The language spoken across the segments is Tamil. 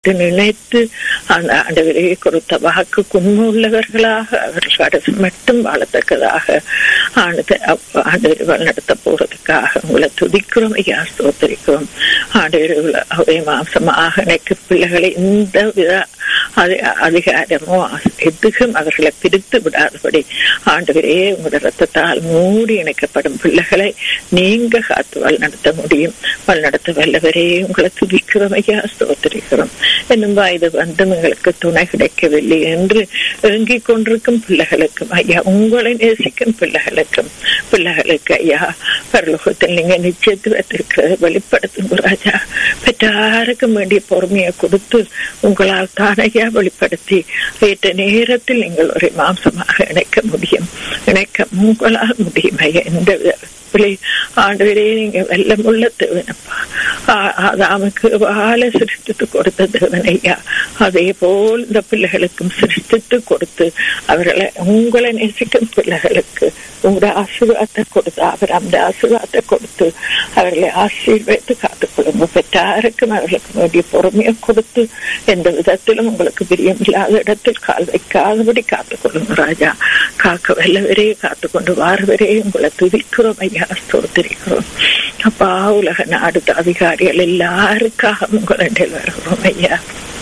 நினைத்து நினைத்து அந்த ஆண்டவரே கொடுத்த வாக்குக்கு உண்மையுள்ளவர்களாக அவர்கள் கடைசி மட்டும் வாழத்தக்கதாக ஆண்டு ஆண்டவர் வழிநடத்த போறதுக்காக உங்களை துதிக்கிறோம் ஐயா ஸ்தோத்தரிக்கிறோம் ஆண்டவர் அவை மாசமாக நினைக்க பிள்ளைகளை இந்த வித அதிகாரமோ எதுக்கும் அவர்களை பிரித்து விடாதபடி ஆண்டவரே உங்களோட ரத்தத்தால் மூடி இணைக்கப்படும் பிள்ளைகளை நீங்க காத்து வழிநடத்த முடியும் வழிநடத்த வல்லவரே உங்களை துதிக்கிறோம் ஐயா ஸ்தோத்திரிக்கிறோம் என்னும் இது வந்து எங்களுக்கு துணை கிடைக்கவில்லை என்று ஏங்கிக் கொண்டிருக்கும் பிள்ளைகளுக்கும் ஐயா உங்களை நேசிக்கும் பிள்ளைகளுக்கும் பிள்ளைகளுக்கு ஐயா பரலோகத்தில் நீங்க நிச்சயத்துவத்திற்கு வெளிப்படுத்தும் ராஜா பெற்றாருக்கும் வேண்டிய பொறுமையை கொடுத்து உங்களால் தானையா வெளிப்படுத்தி ஏற்ற நேரத்தில் நீங்கள் ஒரு மாம்சமாக இணைக்க முடியும் இணைக்க உங்களால் முடியும் ஐயா எந்த ஆண்டவரே நீங்க வெள்ளமுள்ள தேவனப்பா அதாமுக்கு வாழ சிருஷ்டித்து கொடுத்த தேவனையா அதே போல் இந்த பிள்ளைகளுக்கும் சிருஷ்டித்து கொடுத்து அவர்களை உங்களை நேசிக்கும் பிள்ளைகளுக்கு உங்களுடைய ஆசீர்வாதத்தை கொடுத்து அவர் அந்த ஆசீர்வாதத்தை கொடுத்து அவர்களை ஆசீர்வதித்து காத்துக்கொள்ளுங்க பெற்றாருக்கும் அவர்களுக்கு வேண்டிய பொறுமையை கொடுத்து எந்த விதத்திலும் உங்களுக்கு பிரியம் இல்லாத இடத்தில் கால் வைக்காதபடி காத்துக்கொள்ளுங்க ராஜா காக்க வல்லவரே காத்துக்கொண்டு வாரவரே உங்களை துதிக்கிறோம் ஐயா ஸ்தோத்திரிக்கிறோம் அப்பா உலக நாடு அதிகாரிகள் எல்லாருக்காக உங்களிடம் வருகிறோம் ஐயா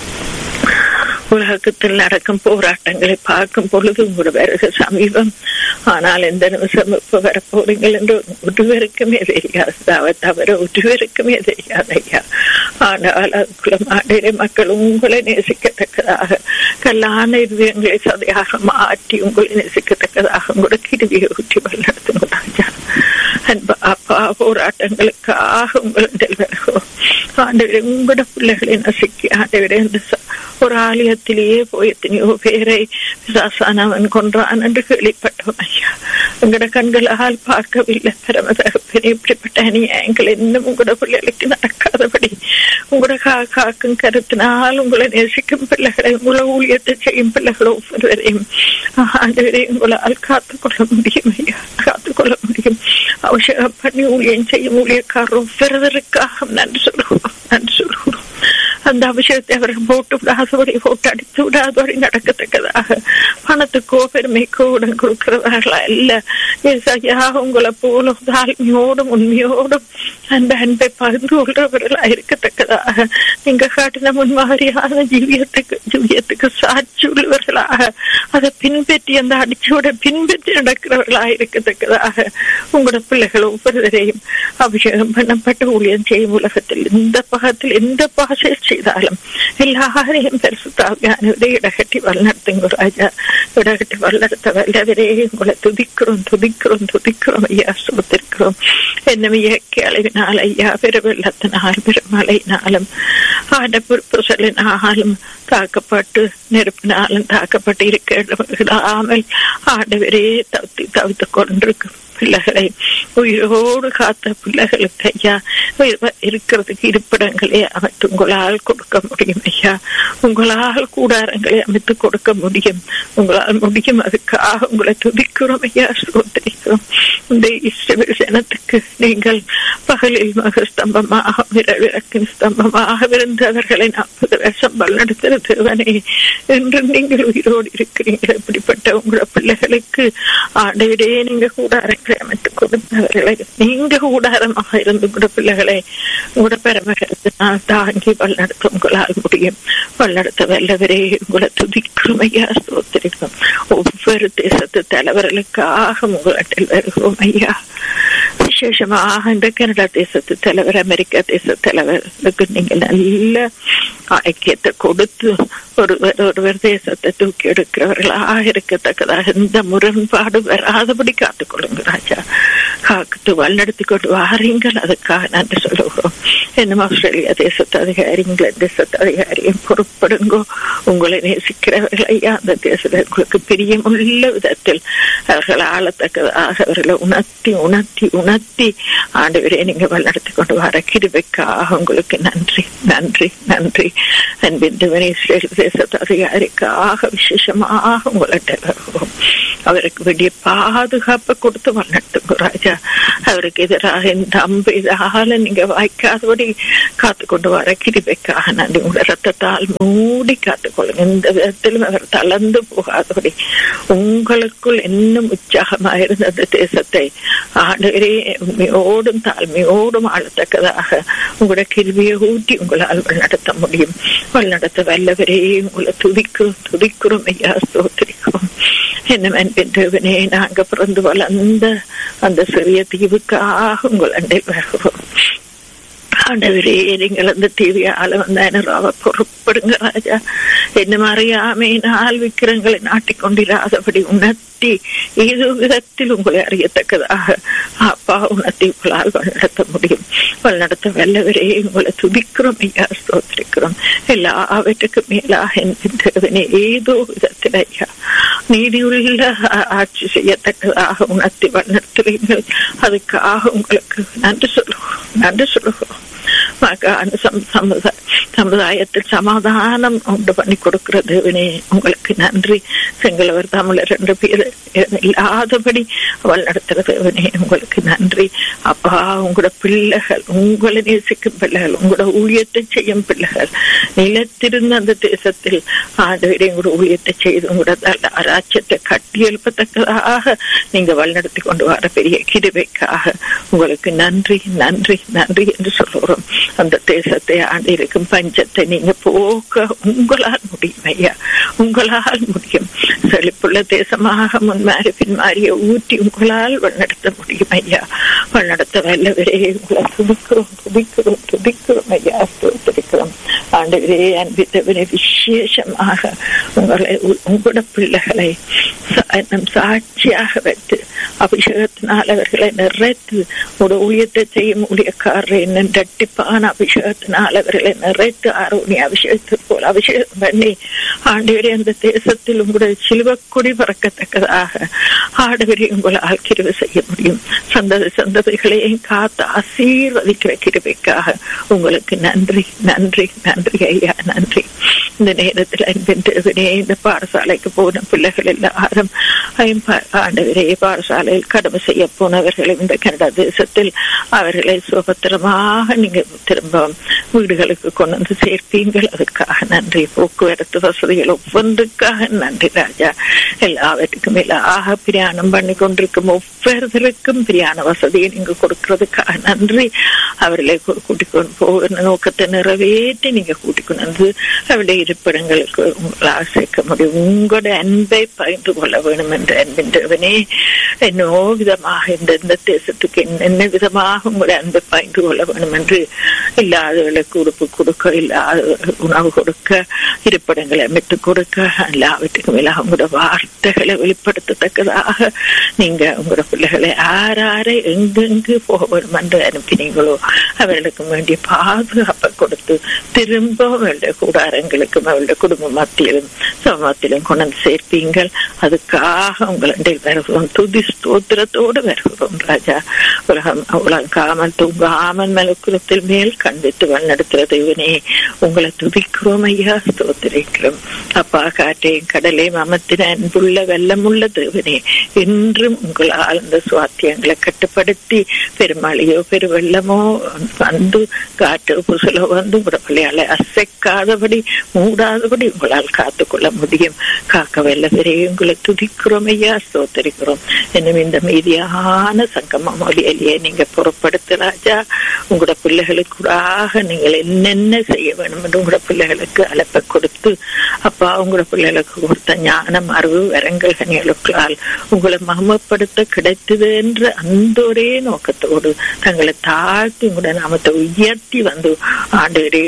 உலகத்தில் நடக்கும் போராட்டங்களை பார்க்கும் பொழுது உங்களோட வருக சமீபம் ஆனால் எந்த நிமிஷம் இப்ப வரப்போறீங்கள் என்று ஒருவருக்குமே தெரியாது தவிர ஒருவருக்குமே தெரியாது ஐயா ஆனால் அதுக்குள்ள மக்கள் உங்களை நேசிக்கத்தக்கதாக கல்லான இருதயங்களை சதையாக மாற்றி உங்களை நேசிக்கத்தக்கதாக உங்களோட கிருவியை ஊற்றி வழிநடத்தும் ராஜா அன்பா அப்பா போராட்டங்களுக்காக உங்களிடம் வருகிறோம் ஆண்டவரே உங்களோட பிள்ளைகளை நசுக்கி ஆண்டவரே இந்த ஒரு ஆலயத்திலேயே போய் எத்தனையோ பேரை சாசானவன் கொன்றான் என்று கேள்விப்பட்டோம் ஐயா உங்களோட கண்களால் பார்க்கவில்லை பரம தகப்பனே இப்படிப்பட்ட அநியாயங்கள் இன்னும் உங்களோட பிள்ளைகளுக்கு நடக்காதபடி உங்களோட கா காக்கும் கருத்தினால் உங்களை நேசிக்கும் பிள்ளைகளை உங்களை ஊழியத்தை செய்யும் பிள்ளைகளை ஒவ்வொருவரையும் ஆண்டவரை உங்களால் காத்துக்கொள்ள முடியும் ஐயா காத்துக்கொள்ள முடியும் அவசியம் பண்ணி ஊழியம் செய்யும் ஊழியக்காரர் ஒவ்வொருவருக்காக நன்றி சொல்லுவோம் நன்றி சொல்லுவோம் அந்த அபிஷேகத்தை அவர்கள் போட்டு விடாதபடி போட்டு அடித்து விடாதபடி நடக்கத்தக்கதாக பணத்துக்கோ பெருமைக்கோ உடன் கொடுக்கிறவர்களா இல்ல ஐயா உங்களை போல தாழ்மையோடும் உண்மையோடும் அந்த அன்பை பகிர்ந்து கொள்றவர்களா இருக்கத்தக்கதாக நீங்க காட்டின முன்மாதிரியான ஜீவியத்துக்கு ஜீவியத்துக்கு சாட்சி உள்ளவர்களாக அதை பின்பற்றி அந்த அடிச்சோட பின்பற்றி நடக்கிறவர்களா இருக்கத்தக்கதாக உங்களோட பிள்ளைகள் ஒவ்வொருவரையும் அபிஷேகம் பண்ணப்பட்டு ஊழியம் செய்யும் உலகத்தில் எந்த பாகத்தில் எந்த பாஷை செய்தாலும் எல்லாரையும் பெருசுத்தாவியானவரே இடகட்டி வழிநடத்துங்க ராஜா இடகட்டி வழிநடத்த வல்லவரே உங்களை துதிக்கிறோம் துதிக்கிறோம் துதிக்கிறோம் ஐயா சுமத்திருக்கிறோம் என்ன இயற்கை அளவினால் ஐயா பெருவெள்ளத்தினால் பெருமழையினாலும் ஆடப்புறுப்புகளினாலும் தாக்கப்பட்டு நெருப்பினாலும் தாக்கப்பட்டு இருக்கிறாமல் ஆண்டவரே தவித்து தவித்து கொண்டிருக்கும் பிள்ளைகளை உயிரோடு காத்த பிள்ளைகளுக்கு ஐயா இருக்கிறதுக்கு இருப்பிடங்களே அமைத்து உங்களால் கொடுக்க முடியும் ஐயா உங்களால் கூடாரங்களை அமைத்து கொடுக்க முடியும் உங்களால் முடியும் அதுக்காக உங்களை துதிக்கிறோம் ஐயா சோதரிக்கிறோம் இந்த இஸ்ரேல் ஜனத்துக்கு நீங்கள் பகலில் மக ஸ்தம்பமாக விரவிறக்கின் ஸ்தம்பமாக இருந்தவர்களை நாற்பது வருஷம் வழிநடத்துகிற தேவனே என்று நீங்கள் உயிரோடு இருக்கிறீர்கள் இப்படிப்பட்ட உங்களோட பிள்ளைகளுக்கு ஆண்டவிடே நீங்க கூடாரங்களை அமைத்துக் கொடுத்தவர்களை நீங்க கூடாரமாக இருந்து கூட பிள்ளைகளை உங்களோட பெருமகத்தினால் தாங்கி வழிநடத்த உங்களால் முடியும் வழிநடத்த வல்லவரே உங்களை துதிக்கிறோம் ஐயா சோத்திரிக்கும் ஒவ்வொரு தேசத்து தலைவர்களுக்காக உங்களிடத்தில் வருகிறோம் ஐயா விசேஷமாக இந்த கனடா தேசத்து தலைவர் அமெரிக்கா தேச தலைவருக்கு நீங்க நல்ல ஐக்கியத்தை கொடுத்து ஒருவர் ஒருவர் தேசத்தை தூக்கி எடுக்கிறவர்களாக இருக்கத்தக்கதாக இந்த முரண்பாடு வராதபடி காத்துக்கொள்ளுங்க ராஜா காத்து வழிநடத்தி கொண்டு வாரீங்கள் அதுக்காக நன்றி சொல்லுகிறோம் இன்னும் ஆஸ்திரேலியா தேசத்து அதிகாரி இங்கிலாந்து தேசத்து அதிகாரியும் பொறுப்படுங்கோ உங்களை நேசிக்கிறவர்கள் ஐயா அந்த தேசத்தில் உங்களுக்கு பிரியமுள்ள விதத்தில் அவர்கள் ஆளத்தக்கதாக அவர்களை உணர்த்தி உணர்த்தி உணர்த்தி ஆண்டவரே நீங்க வழிநடத்தி கொண்டு வர கிருபைக்காக உங்களுக்கு நன்றி நன்றி நன்றி அன்பின் தேசத்து அதிகாரிக்காக விசேஷமாக உங்கள்கிட்ட வருவோம் அவருக்கு வேண்டிய பாதுகாப்பை கொடுத்து வழிநடத்துங்க ராஜா அவருக்கு எதிராக இந்த அம்பு இதால நீங்க வாய்க்காதபடி காத்து கொண்டு வர கிருபைக்காக நன்றி உங்க ரத்தத்தால் மூடி காத்துக்கொள்ளுங்க இந்த விதத்திலும் அவர் தளர்ந்து போகாதபடி உங்களுக்குள் இன்னும் உற்சாகமாக இருந்த அந்த தேசத்தை ஆண்டவரே உண்மையோடும் தாழ்மையோடும் ஆளத்தக்கதாக உங்களோட கிருவியை ஊட்டி உங்களால் வழிநடத்த முடியும் வழிநடத்த வல்லவரே உங்களை துதிக்கிறோம் துதிக்கிறோம் ஐயா ஸ்தோத்திரிக்கிறோம் என்ன என்பென்றவனே நாங்க பிறந்து வளர்ந்த அந்த சிறிய தீவுக்காக உங்கள் அண்டை வருகிறோம் ஆண்டவரே நீங்கள் அந்த தீவியால வந்த ராவ பொறுப்படுங்க ராஜா என்ன மறையாமையினால் விக்கிரங்களை நாட்டிக்கொண்டிராதபடி உணர்த்தி ஏதோ விதத்தில் உங்களை அறியத்தக்கதாக அப்பா உணர்த்தி உங்களால் வழிநடத்த முடியும் வழிநடத்த வல்லவரே உங்களை துதிக்கிறோம் ஐயா ஸ்தோத்திரிக்கிறோம் எல்லாவற்றுக்கும் மேலாக என்கின்றவனே ஏதோ விதத்தில் ஐயா நீதியுள்ள ஆட்சி செய்யத்தக்கதாக உணர்த்தி வழிநடத்துவீங்கள் அதுக்காக உங்களுக்கு நன்றி சொல்லுவோம் நன்றி சொல்லுவோம் சமுதாயத்தில் சமாதானம் உண்டு பண்ணி கொடுக்கிறது உங்களுக்கு நன்றி செங்கலவர் தமிழர் ரெண்டு பேர் இல்லாதபடி அவள் நடத்துறது உங்களுக்கு நன்றி அப்பா உங்களோட பிள்ளைகள் உங்களை நேசிக்கும் பிள்ளைகள் உங்களோட ஊழியத்தை செய்யும் பிள்ளைகள் நிலத்திருந்த அந்த தேசத்தில் ஆண்டவரை உங்களோட ஊழியத்தை செய்து உங்களோட ராஜ்யத்தை கட்டி எழுப்பத்தக்கதாக நீங்க வழிநடத்தி கொண்டு வர பெரிய கிருபைக்காக உங்களுக்கு நன்றி நன்றி நன்றி என்று சொல்லுறோம் அந்த தேசத்தை ஆண்டு இருக்கும் பஞ்சத்தை நீங்க போக்க உங்களால் முடியும் ஐயா உங்களால் முடியும் செழிப்புள்ள தேசமாக முன்மாறி பின்மாறிய ஊற்றி உங்களால் வழிநடத்த முடியும் ஐயா வழிநடத்த வல்லவரே உங்களை துதிக்கிறோம் துதிக்கிறோம் துதிக்கிறோம் ஐயா ஸ்தோத்திரிக்கிறோம் ஆண்டவரே அன்பித்தவரே விசேஷமாக உங்களை உங்களோட பிள்ளைகளை சாட்சியாக வைத்து அபிஷேகத்தினால் அவர்களை நிறைத்து ஒரு ஊழியத்தை செய்யும் ஊழியக்காரரை இரட்டிப்பான அபிஷேகத்தினால் அவர்களை நிறைத்து ஆரோனி அபிஷேகத்தை போல் அபிஷேகம் பண்ணி ஆண்டவரே அந்த தேசத்தில் உங்களுடைய சிலுவக்குடி பறக்கத்தக்கதாக ஆடவரை உங்களால் கிருவை செய்ய முடியும் சந்ததி சந்ததிகளையும் காத்து ஆசீர்வதிக்கிற கிருவைக்காக உங்களுக்கு நன்றி நன்றி நன்றி ஐயா நன்றி இந்த நேரத்தில் அன்பின்றவனே இந்த பாடசாலைக்கு போன பிள்ளைகள் எல்லாரும் ஆண்டவரே பாடசாலையில் கடமை செய்ய போனவர்களை இந்த கனடா தேசத்தில் அவர்களை சுபத்திரமாக நீங்க திரும்ப வீடுகளுக்கு கொண்டு வந்து சேர்ப்பீங்கள் அதுக்காக நன்றி போக்குவரத்து வசதிகள் ஒவ்வொன்றுக்காக நன்றி ராஜா எல்லாவற்றுக்கும் மேலாக பிரயாணம் பண்ணி கொண்டிருக்கும் ஒவ்வொருத்தருக்கும் பிரயாண வசதியை நீங்க கொடுக்கறதுக்காக நன்றி அவர்களை கூட்டிக் கொண்டு போகிற நோக்கத்தை நிறைவேற்றி நீங்க கூட்டிக் கொண்டு வந்து அவருடைய இருப்பிடங்களுக்கு உங்களால் சேர்க்க முடியும் உங்களோட அன்பை பகிர்ந்து கொள்ள வேண்டும் என்ற அன்பின்றவனே என்னோ விதமாக இந்த இந்த தேசத்துக்கு என்னென்ன விதமாக உங்களுடைய அன்பை பகிர்ந்து கொள்ள வேண்டும் என்று இல்லாதவர்களுக்கு உடுப்பு கொடுக்க இல்லாத உணவு கொடுக்க இருப்பிடங்களை அமைத்து கொடுக்க எல்லாவற்றுக்கும் மேலாக உங்களோட வார்த்தைகளை வெளிப்படுத்தத்தக்கதாக நீங்க உங்களோட பிள்ளைகளை யாராரை எங்கெங்கு போக வேண்டும் என்று அனுப்பினீங்களோ அவர்களுக்கு வேண்டிய பாதுகாப்பை கொடுத்து திரும்ப அவருடைய கூடாரங்களுக்கும் அவருடைய குடும்ப மத்தியிலும் சமத்திலும் கொண்டு சேர்ப்பீங்கள் அதுக்காக உங்களுடைய வருகிறோம் துதி ஸ்தோத்திரத்தோடு வருகிறோம் ராஜா உலகம் உலகாமல் தூங்காமல் மலக்குலத்தில் மேல் கண்டித்து வழிநடத்துறது இவனே உங்களை துதிக்கிறோம் ஐயா ஸ்தோத்திரிக்கிறோம் அப்பா காட்டையும் கடலையும் அமர்த்தின அன்புள்ள வெள்ளமுள்ள தேவனே என்றும் உங்களால் அந்த சுவாத்தியங்களை கட்டுப்படுத்தி பெருமழையோ பெருவெள்ளமோ வந்து காற்று புசலோ வந்து உங்களோட பிள்ளையால அசைக்காதபடி மூடாதபடி உங்களால் காத்துக்கொள்ள முடியும் காக்க வெள்ளவரே உங்களை துதிக்கிறோம் ஐயா ஸ்தோத்தரிக்கிறோம் இன்னும் இந்த மீதியான சங்கம மொழியிலேயே நீங்க புறப்படுத்த ராஜா உங்களோட பிள்ளைகளுக்கூடாக நீங்கள் என்னென்ன செய்ய வேண்டும் என்று உங்களோட பிள்ளைகளுக்கு அழைப்பை கொடுத்து அப்பா உங்களோட பிள்ளைகளுக்கு கொடுத்த ஞானம் அறிவு வரங்கள் கனிகளுக்களால் உங்களை மகமப்படுத்த கிடைத்தது என்ற அந்த ஒரே நோக்கத்தோடு தங்களை தாழ்த்தி உங்களோட நாமத்தை உயர்த்தி வந்து ஆண்டு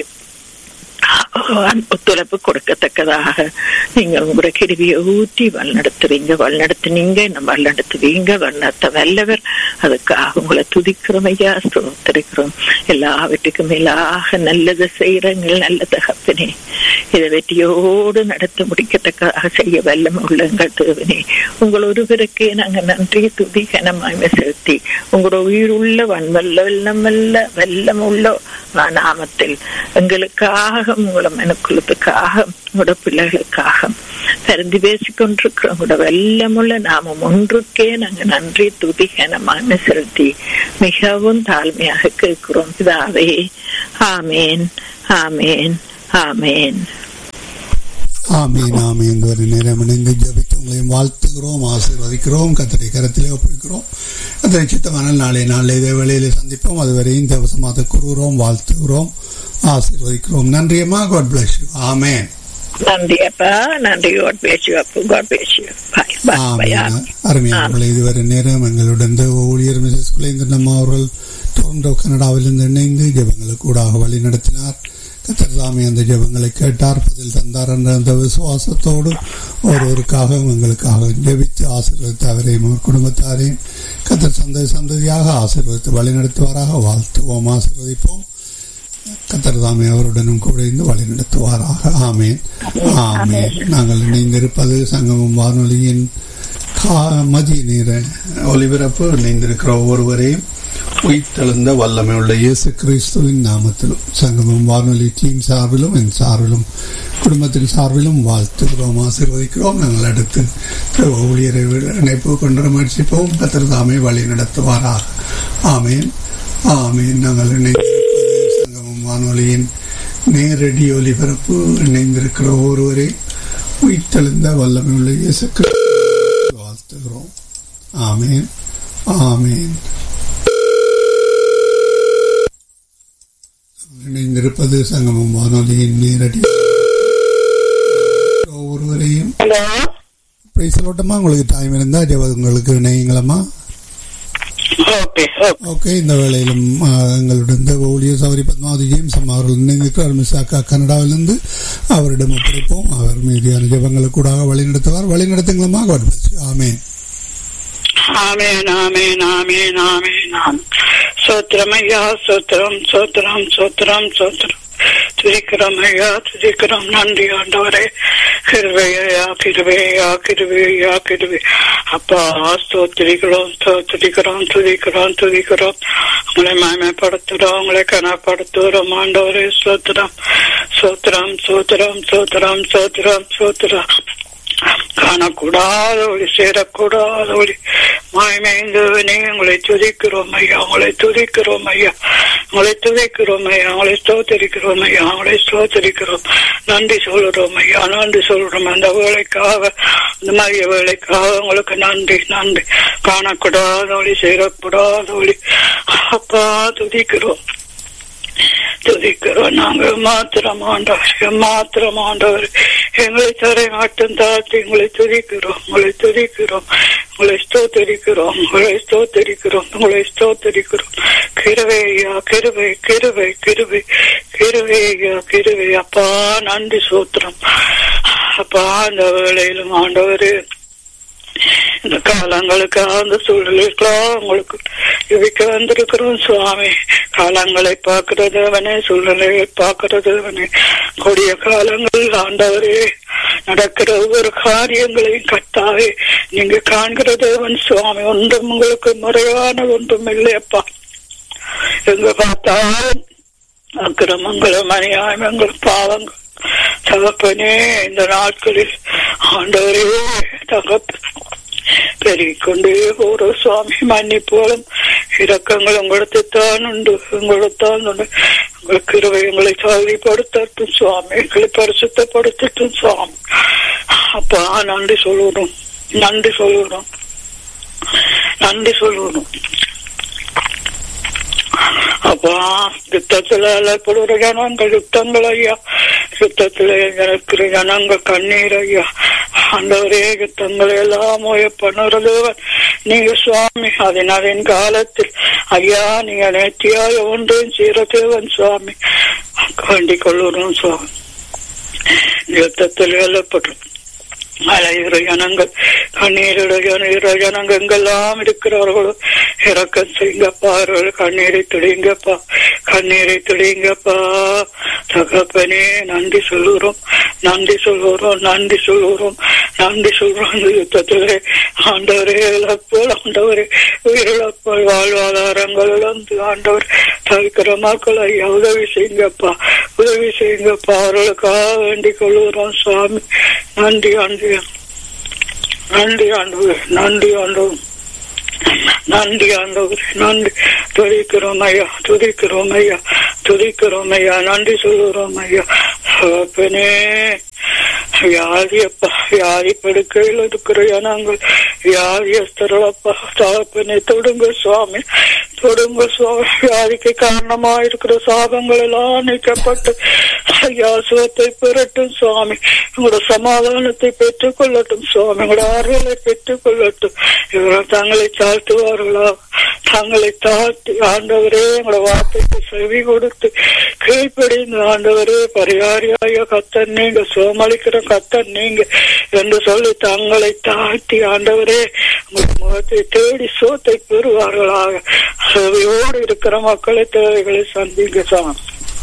ஒத்துழைப்பு கொடுக்கத்தக்கதாக நீங்க உங்களோட கிருவியை ஊற்றி வழிநடத்துறீங்க வழிநடத்துனீங்க நம்ம வழிநடத்துவீங்க வழிநடத்த வல்லவர் அதுக்காக உங்களை துதிக்கிறோம் ஐயா ஸ்தோத்திரிக்கிறோம் எல்லாவற்றுக்கும் மேலாக நல்லதை செய்யறங்கள் நல்ல தகப்பனே இதை வெற்றியோடு நடத்த முடிக்கத்தக்கதாக செய்ய வல்லம் உள்ளங்கள் தேவனே உங்கள் ஒருவருக்கே நாங்க நன்றி துதி கனமாய்மை செலுத்தி உங்களோட உயிர் உள்ள வன்வல்ல வெள்ளம் வல்ல வெள்ளம் உள்ள நாமத்தில் எங்களுக்காக உங்களை மனக்குழுத்துக்காக உங்களோட பிள்ளைகளுக்காக பரிந்து பேசிக் கொண்டிருக்கிறோம் கூட வல்லமுள்ள நாமம் ஒன்றுக்கே நாங்க நன்றி துதி கனமான செலுத்தி மிகவும் தாழ்மையாக கேட்கிறோம் பிதாவே ஆமேன் ஆமேன் ஆமேன் ஆமீன் ஆமீன் ஒரு நேரம் இணைந்து ஜபித்து உங்களையும் வாழ்த்துகிறோம் ஆசீர்வதிக்கிறோம் கத்தரை கரத்திலே ஒப்புக்கிறோம் கத்தரை சித்தமான நாளை நாளை இதே வேளையிலே சந்திப்போம் அதுவரையும் தேவசமாக கூறுகிறோம் வாழ்த்துகிறோம் ஆசீர்வதிக்கிறோம் நன்றியம்மா காட் பிளஸ் யூ ஆமேன் நன்றி அப்பா நன்றி காட் பேச்சு அப்பு காட் பேச்சு பாய் பாய் ஆமீன் அருமையானவர்களே இதுவரை நேரம் எங்களுடன் தேவ ஊழியர் மிசஸ் குலேந்திரன் அம்மா அவர்கள் டொரண்டோ கனடாவிலிருந்து இணைந்து ஜெபங்களுக்கு கூடாக வழி நடத்தினார் கத்தர்சாமி அந்த ஜெபங்களை கேட்டார் பதில் தந்தார் என்ற அந்த விசுவாசத்தோடு ஒருவருக்காக எங்களுக்காக ஜெபித்து ஆசீர்வதித்து அவரையும் அவர் குடும்பத்தாரையும் கத்தர் சந்த சந்ததியாக ஆசீர்வதித்து வழிநடத்துவாராக வாழ்த்துவோம் ஆசீர்வதிப்போம் கத்தர்தாமே அவருடனும் கூட இருந்து வழி நடத்துவாராக ஆமேன் ஆமேன் நாங்கள் இணைந்திருப்பது சங்கமம் வானொலியின் மதிய நேர ஒலிபரப்பு இணைந்திருக்கிற ஒவ்வொருவரையும் உயிர்த்தெழுந்த வல்லமை உள்ள இயேசு கிறிஸ்துவின் நாமத்திலும் சங்கமம் வானொலி டீம் சார்பிலும் என் சார்பிலும் குடும்பத்தின் சார்பிலும் வாழ்த்துகிறோம் ஆசீர்வதிக்கிறோம் நாங்கள் அடுத்து ஊழியரை இணைப்பு கொண்டு முயற்சிப்போம் கத்திரதாமே வழி நடத்துவாராக ஆமேன் ஆமேன் நாங்கள் இணைந்திருப்பது சங்கமம் வானொலியின் நேரடி ஒலிபரப்பு இணைந்திருக்கிற ஒருவரை உயிர்த்தெழுந்த வல்லமை உள்ள இயேசு கிறிஸ்து வாழ்த்துகிறோம் ஆமேன் ஆமேன் இணைந்திருப்பது சங்கமம் வானொலியின் நேரடி ஒவ்வொருவரையும் ஹலோ சொல்லட்டுமா உங்களுக்கு டைம் இருந்தா உங்களுக்கு இணையுங்களம்மா ஓகே ஓகே ஓகே இந்த வேளையிலும் எங்களுடன் இந்த ஊழியர் சௌரி பத்மாவதி ஜேம்ஸ் அம்மா அவர்கள் இணைந்திருக்கிறார் மிஸ் அக்கா கனடாவிலிருந்து அவரிடம் ஒப்படைப்போம் அவர் மீதியான ஜபங்களுக்கு கூட வழி நடத்துவார் வழி நடத்துங்களம்மா ஆமேன் ஆமேன் ஆமேன் ஆமேன் ஆமேன் ஆமேன் சோத்திரம் ஐயா சோத்திரம் சோத்திரம் சோத்திரம் சோத்திரம் துதிக்கிறோம் ஐயா துதிக்கிறோம் நன்றி ஆண்டவரே கிருவையா கிருவையா கிருவையா கிருவை அப்பா ஸ்தோத்திரிக்கிறோம் ஸ்தோத்திரிக்கிறோம் துதிக்கிறோம் துதிக்கிறோம் உங்களை மாயமைப்படுத்துறோம் உங்களை கனப்படுத்துகிறோம் ஆண்டவரே சோத்திரம் சோத்திரம் சோத்திரம் சோத்திரம் சோத்திரம் சோத்திரம் காணக்கூடாத ஒளி சேரக்கூடாத ஒளி மாய்மைந்தவனே உங்களை துதிக்கிறோம் ஐயா உங்களை துதிக்கிறோம் ஐயா உங்களை துதிக்கிறோம் ஐயா உங்களை ஸ்தோத்தரிக்கிறோம் ஐயா உங்களை ஸ்தோத்தரிக்கிறோம் நன்றி சொல்கிறோம் ஐயா நன்றி சொல்றோம் அந்த வேலைக்காக இந்த மாதிரி வேலைக்காக உங்களுக்கு நன்றி நன்றி காணக்கூடாத ஒளி சேரக்கூடாத ஒளி அப்பா துதிக்கிறோம் துதிக்கிறோம் நாங்க மாத்திரம் ஆண்டவர் மாத்திரம் ஆண்டவர் எங்களை தரை மட்டும் தாழ்த்தி உங்களை துதிக்கிறோம் உங்களை துதிக்கிறோம் உங்களை ஸ்தோத்தரிக்கிறோம் உங்களை ஸ்தோத்தரிக்கிறோம் உங்களை ஸ்தோத்தரிக்கிறோம் கிருவையா கிருவை கிருவை கிருவை கிருவையா கிருவை அப்பா நன்றி சோத்திரம் அப்பா அந்த வேளையிலும் ஆண்டவரு இந்த காலங்களுக்கு அந்த சூழலுக்கெல்லாம் உங்களுக்கு இவைக்கு வந்திருக்கிறோம் சுவாமி காலங்களை பார்க்கிறது அவனே சூழ்நிலையை பார்க்கிறது அவனே கொடிய காலங்கள் ஆண்டவரே நடக்கிற ஒவ்வொரு காரியங்களையும் கட்டாவே நீங்க காண்கிறது அவன் சுவாமி ஒன்றும் உங்களுக்கு முறையான ஒன்றும் இல்லையப்பா எங்க பார்த்தாலும் அக்கிரமங்களும் அநியாயங்களும் பாவங்கள் தகப்பனே இந்த நாட்களில் ஆண்டவரே தகப்ப பெருகிக்கொண்டே போற சுவாமி மன்னிப்போலும் இரக்கங்கள் உங்களுக்கு தான் உண்டு உங்களுத்தான் உண்டு உங்களுக்கு இருவை எங்களை சாதிப்படுத்தட்டும் சுவாமி எங்களை பரிசுத்தப்படுத்தட்டும் சுவாமி அப்பா நன்றி சொல்லுறோம் நன்றி சொல்லுறோம் நன்றி சொல்லுறோம் அப்பா யுத்தத்துல அலப்படுற ஜனங்கள் யுத்தங்கள் ஐயா யுத்தத்துல இருக்கிற ஜனங்கள் கண்ணீர் ஐயா ஆண்டவரே யுத்தங்களை எல்லாம் பண்ணுறது நீங்க சுவாமி அதன் அதன் காலத்தில் ஐயா நீங்க நேர்த்தியாய ஒன்றையும் சீரதேவன் சுவாமி வேண்டிக் கொள்ளுறோம் சுவாமி யுத்தத்தில் எல்லப்படும் அலைகிற ஜனங்கள் கண்ணீரிட ஜனங்கள் எங்கெல்லாம் இருக்கிறவர்களும் இறக்கம் செய்யுங்கப்பா அவர்கள் கண்ணீரை துடிங்கப்பா கண்ணீரை துடிங்கப்பா தகப்பனே நன்றி சொல்லுறோம் நன்றி சொல்லுறோம் நன்றி சொல்லுறோம் நன்றி சொல்றோம் இந்த யுத்தத்திலே ஆண்டவரே இழப்போல் ஆண்டவரே உயிரிழப்போல் வாழ்வாதாரங்கள் இழந்து ஆண்டவர் தவிக்கிற மக்களை உதவி செய்யுங்கப்பா உதவி செய்யுங்கப்பா அவர்களுக்காக வேண்டிக் கொள்ளுகிறோம் சுவாமி நன்றி ஆண்டு நன்றி ஆண்டு நன்றி ஆண்டு நன்றி ஆண்டவர் நன்றி துதிக்கிறோம் ஐயா துதிக்கிறோம் ஐயா துதிக்கிறோம் ஐயா நன்றி சொல்லுறோம் ஐயா அப்பனே வியாதி அப்பா வியாதி படுக்கையில் இருக்கிற நாங்கள் வியாதியஸ்தரப்பா தாப்பனை தொடுங்க சுவாமி தொடுங்க சுவாமி வியாதிக்கு காரணமா இருக்கிற சாபங்கள் எல்லாம் நீக்கப்பட்டு ஐயா சுகத்தை பெறட்டும் சுவாமி உங்களோட சமாதானத்தை பெற்றுக் கொள்ளட்டும் சுவாமி உங்களோட ஆறுதலை பெற்றுக் கொள்ளட்டும் இவர்கள் தங்களை தாழ்த்துவார்களா தங்களை தாழ்த்தி ஆண்டவரே எங்களோட வார்த்தைக்கு செவி கொடுத்து கீழ்ப்படிந்து ஆண்டவரே பரிகாரியாய கத்தன் நீங்க சோமளிக்கிற கத்தன் நீங்க என்று சொல்லி தங்களை தாழ்த்தி ஆண்டவரே உங்கள் முகத்தை தேடி சோத்தை பெறுவார்களாக செவியோடு இருக்கிற மக்களை தேவைகளை சந்திங்க சாமி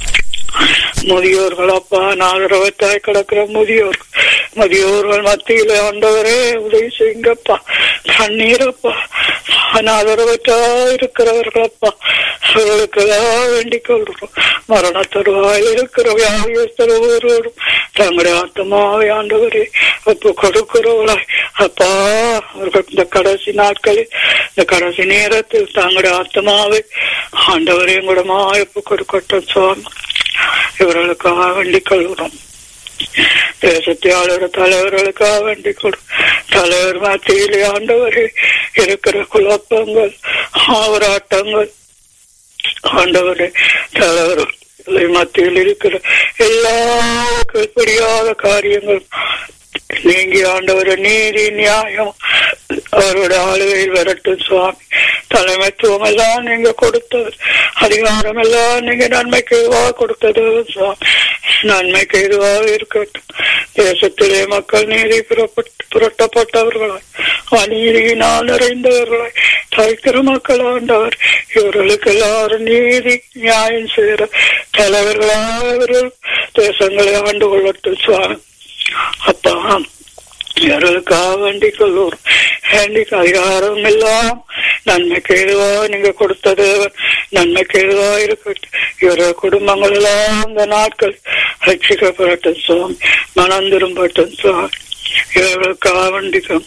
முதியோர்கள் அப்பா நாகரவத்தாய் கிடக்கிற முதியோர் முதியோர்கள் மத்தியில ஆண்டவரே உதவி செய்யுங்கப்பா கண்ணீரப்பா அநாதரவற்றா இருக்கிறவர்களப்பா அவர்களுக்கெல்லாம் வேண்டிக் கொள்றோம் மரண தருவாயில் இருக்கிற வியாதியஸ்தர் ஒவ்வொருவரும் தங்களுடைய ஆத்மாவை ஆண்டவரே ஒப்பு கொடுக்கிறவளாய் அப்பா அவர்கள் இந்த கடைசி நாட்களில் இந்த கடைசி நேரத்தில் தங்களுடைய ஆத்மாவை ஆண்டவரே கூடமா ஒப்பு கொடுக்கட்டும் சுவாமி இவர்களுக்காக வேண்டிக் கொள்கிறோம் தேசத்தை ஆளுகிற தலைவர்களுக்காக வேண்டிக் கொடு தலைவர் மத்தியிலே ஆண்டவரே இருக்கிற குழப்பங்கள் ஆவராட்டங்கள் ஆண்டவரே தலைவர் மத்தியில் இருக்கிற எல்லா கீழ்ப்படியாத காரியங்கள் நீங்கி ஆண்டவர் நீதி நியாயம் அவருடைய ஆளுகையில் வரட்டும் சுவாமி தலைமைத்துவம் எல்லாம் நீங்க கொடுத்தது அதிகாரம் எல்லாம் நீங்க நன்மைக்கு எதுவாக கொடுத்தது சுவாமி நன்மைக்கு எதுவாக இருக்கட்டும் தேசத்திலே மக்கள் நீதி புறப்பட்டு புரட்டப்பட்டவர்களாய் அநீதியினால் நிறைந்தவர்களாய் தவிக்கிற மக்கள் ஆண்டவர் இவர்களுக்கு எல்லாரும் நீதி நியாயம் செய்கிற தலைவர்களாக இவர்கள் தேசங்களை ஆண்டு கொள்ளட்டும் சுவாமி அப்பா இவர்களுக்காக வேண்டிக் கொள்வோம் வேண்டிக் அதிகாரம் எல்லாம் நன்மைக்கு எதுவா நீங்க கொடுத்தது நன்மைக்கு எதுவா இருக்கட்டும் இவர்கள் குடும்பங்கள் எல்லாம் இந்த நாட்கள் ரட்சிக்கப்படட்டும் சுவாமி மனம் திரும்பட்டும் சுவாமி இவர்களுக்காக வேண்டிக்கும்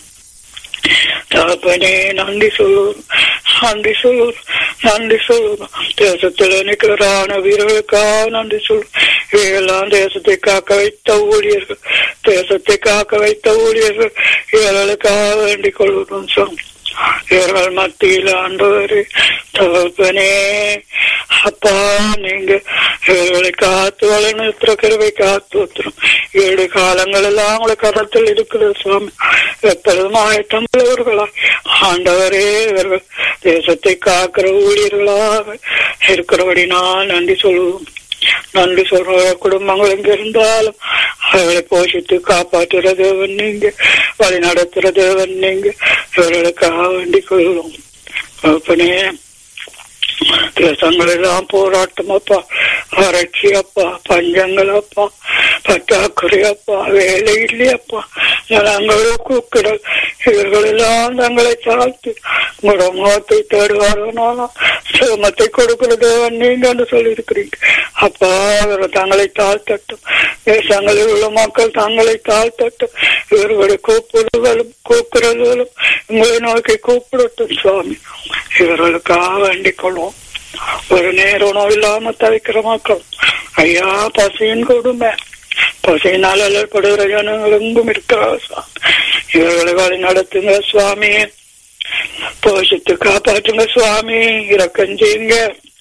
தகப்பனே நன்றி சொல்லுவோம் நன்றி சொல்லுவோம் நன்றி சொல்லுவோம் தேசத்தில் நிற்கிறான வீரர்களுக்காக நன்றி சொல்லுவோம் இவையெல்லாம் தேசத்தை காக்க வைத்த ஊழியர்கள் தேசத்தை காக்க வைத்த ஊழியர்கள் இவர்களுக்காக வேண்டிக் கொள்வோம் சுவாமி இவர்கள் மத்தியில் ஆண்டவர் தகப்பனே அப்பா நீங்க இவர்களை காத்து வளர்நிறுத்துற கருவை காத்து ஊத்துறோம் ஏழு காலங்கள் எல்லாம் உங்களை கரத்தில் இருக்கிறது சுவாமி எப்பொழுதும் ஆயத்தம் உள்ளவர்களா ஆண்டவரே இவர்கள் தேசத்தை காக்கிற ஊழியர்களாக இருக்கிறபடினால் நன்றி சொல்லுவோம் நன்றி சொல்ற குடும்பங்கள் எங்க இருந்தாலும் அவர்களை போஷித்து காப்பாற்றுற தேவன் நீங்க வழி நடத்துற தேவன் நீங்க இவர்களுக்காக வேண்டிக் கொள்ளும் அப்பனே தேசங்கள் எல்லாம் போராட்டம் அப்பா வறட்சி அப்பா பஞ்சங்கள் அப்பா பற்றாக்குறை அப்பா வேலை இல்லையப்பா நாங்களும் கூக்கிடல் இவர்கள் எல்லாம் தங்களை தாழ்த்து உங்களோட முகத்தை தேடுவார்களாலும் சிரமத்தை கொடுக்கிறது நீங்க என்று சொல்லியிருக்கிறீங்க அப்பா இவர்கள் தங்களை தாழ்த்தட்டும் தேசங்களில் உள்ள மக்கள் தங்களை தாழ்த்தட்டும் இவர்களை கூப்பிடுவதும் கூப்பிடுவதும் உங்களை நோக்கி கூப்பிடட்டும் சுவாமி இவர்களுக்காக வேண்டிக் கொள்வோம் ஒரு நேர உணவு இல்லாம தவிக்கிற மக்கள் ஐயா பசியின் கொடுமை பசியினால் அல்லப்படுகிற ஜனங்கள் எங்கும் இருக்கிறார் சுவாமி இவர்களை வழி நடத்துங்க சுவாமி போஷித்து காப்பாற்றுங்க சுவாமி இறக்கம் செய்யுங்க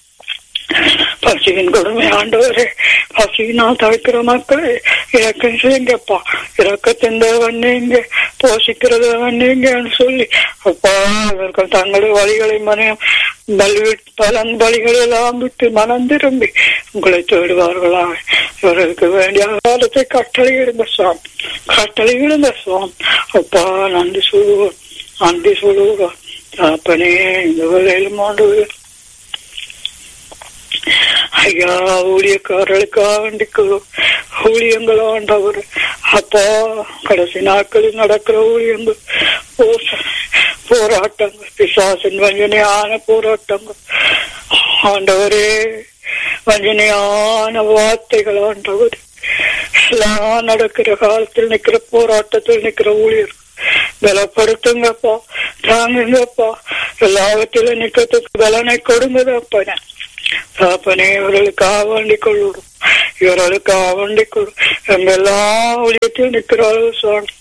பசியின் கொடுமை ஆண்டவரே பசியினால் தவிக்கிற மக்களே இறக்கம் செய்யுங்கப்பா இறக்கத்தின் தேவன் நீங்க போஷிக்கிறது நீங்கன்னு சொல்லி அப்பா இவர்கள் தங்களுடைய வழிகளை மனம் பலி பலன் வழிகள் எல்லாம் விட்டு மனம் திரும்பி உங்களை தேடுவார்களா இவர்களுக்கு வேண்டிய காலத்தை கட்டளை இருந்த சுவாமி கட்டளை இருந்த சுவாமி அப்பா நன்றி சொல்லுவோம் நன்றி சொல்லுவோம் அப்பனே இந்த வேலையிலும் ஆண்டு ஐயா ஊழியக்காரர்களுக்காக வேண்டிக்கிறோம் ஊழியங்கள் ஆண்டவர் அப்பா கடைசி நாட்களில் நடக்கிற ஊழியங்கள் போராட்டங்கள் பிசாசின் வஞ்சனையான போராட்டங்கள் ஆண்டவரே வஞ்சனையான வார்த்தைகள் ஆண்டவர் எல்லாம் நடக்கிற காலத்தில் நிக்கிற போராட்டத்தில் நிக்கிற ஊழியர் பலப்படுத்துங்கப்பா தாங்குங்கப்பா எல்லாவற்றிலும் நிக்கிறதுக்கு பலனை கொடுங்கதப்பன தாப்பனே இவர்களுக்காக வேண்டிக் கொள்ளும் இவர்களுக்காக வேண்டிக் கொள்ளும் எங்கெல்லாம் ஊழியத்தில் நிற்கிறார்கள் சுவாமி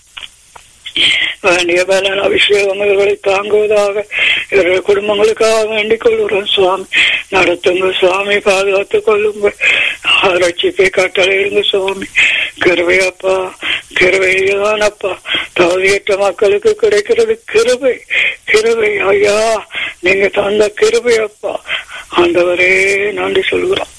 வேண்டிய பலன் அபிஷேகம் இவர்களை தாங்குவதாக இவர்கள் குடும்பங்களுக்காக வேண்டிக் கொள்கிறோம் சுவாமி நடத்துங்க சுவாமி பாதுகாத்துக் கொள்ளுங்க ரட்சிப்பை கட்டளையிடுங்க சுவாமி கிருபையப்பா கிருபையானப்பா தகுதியற்ற மக்களுக்கு கிடைக்கிறது கிருபை கிருபை ஐயா நீங்க தந்த கிருபையப்பா ஆண்டவரே நன்றி சொல்கிறோம்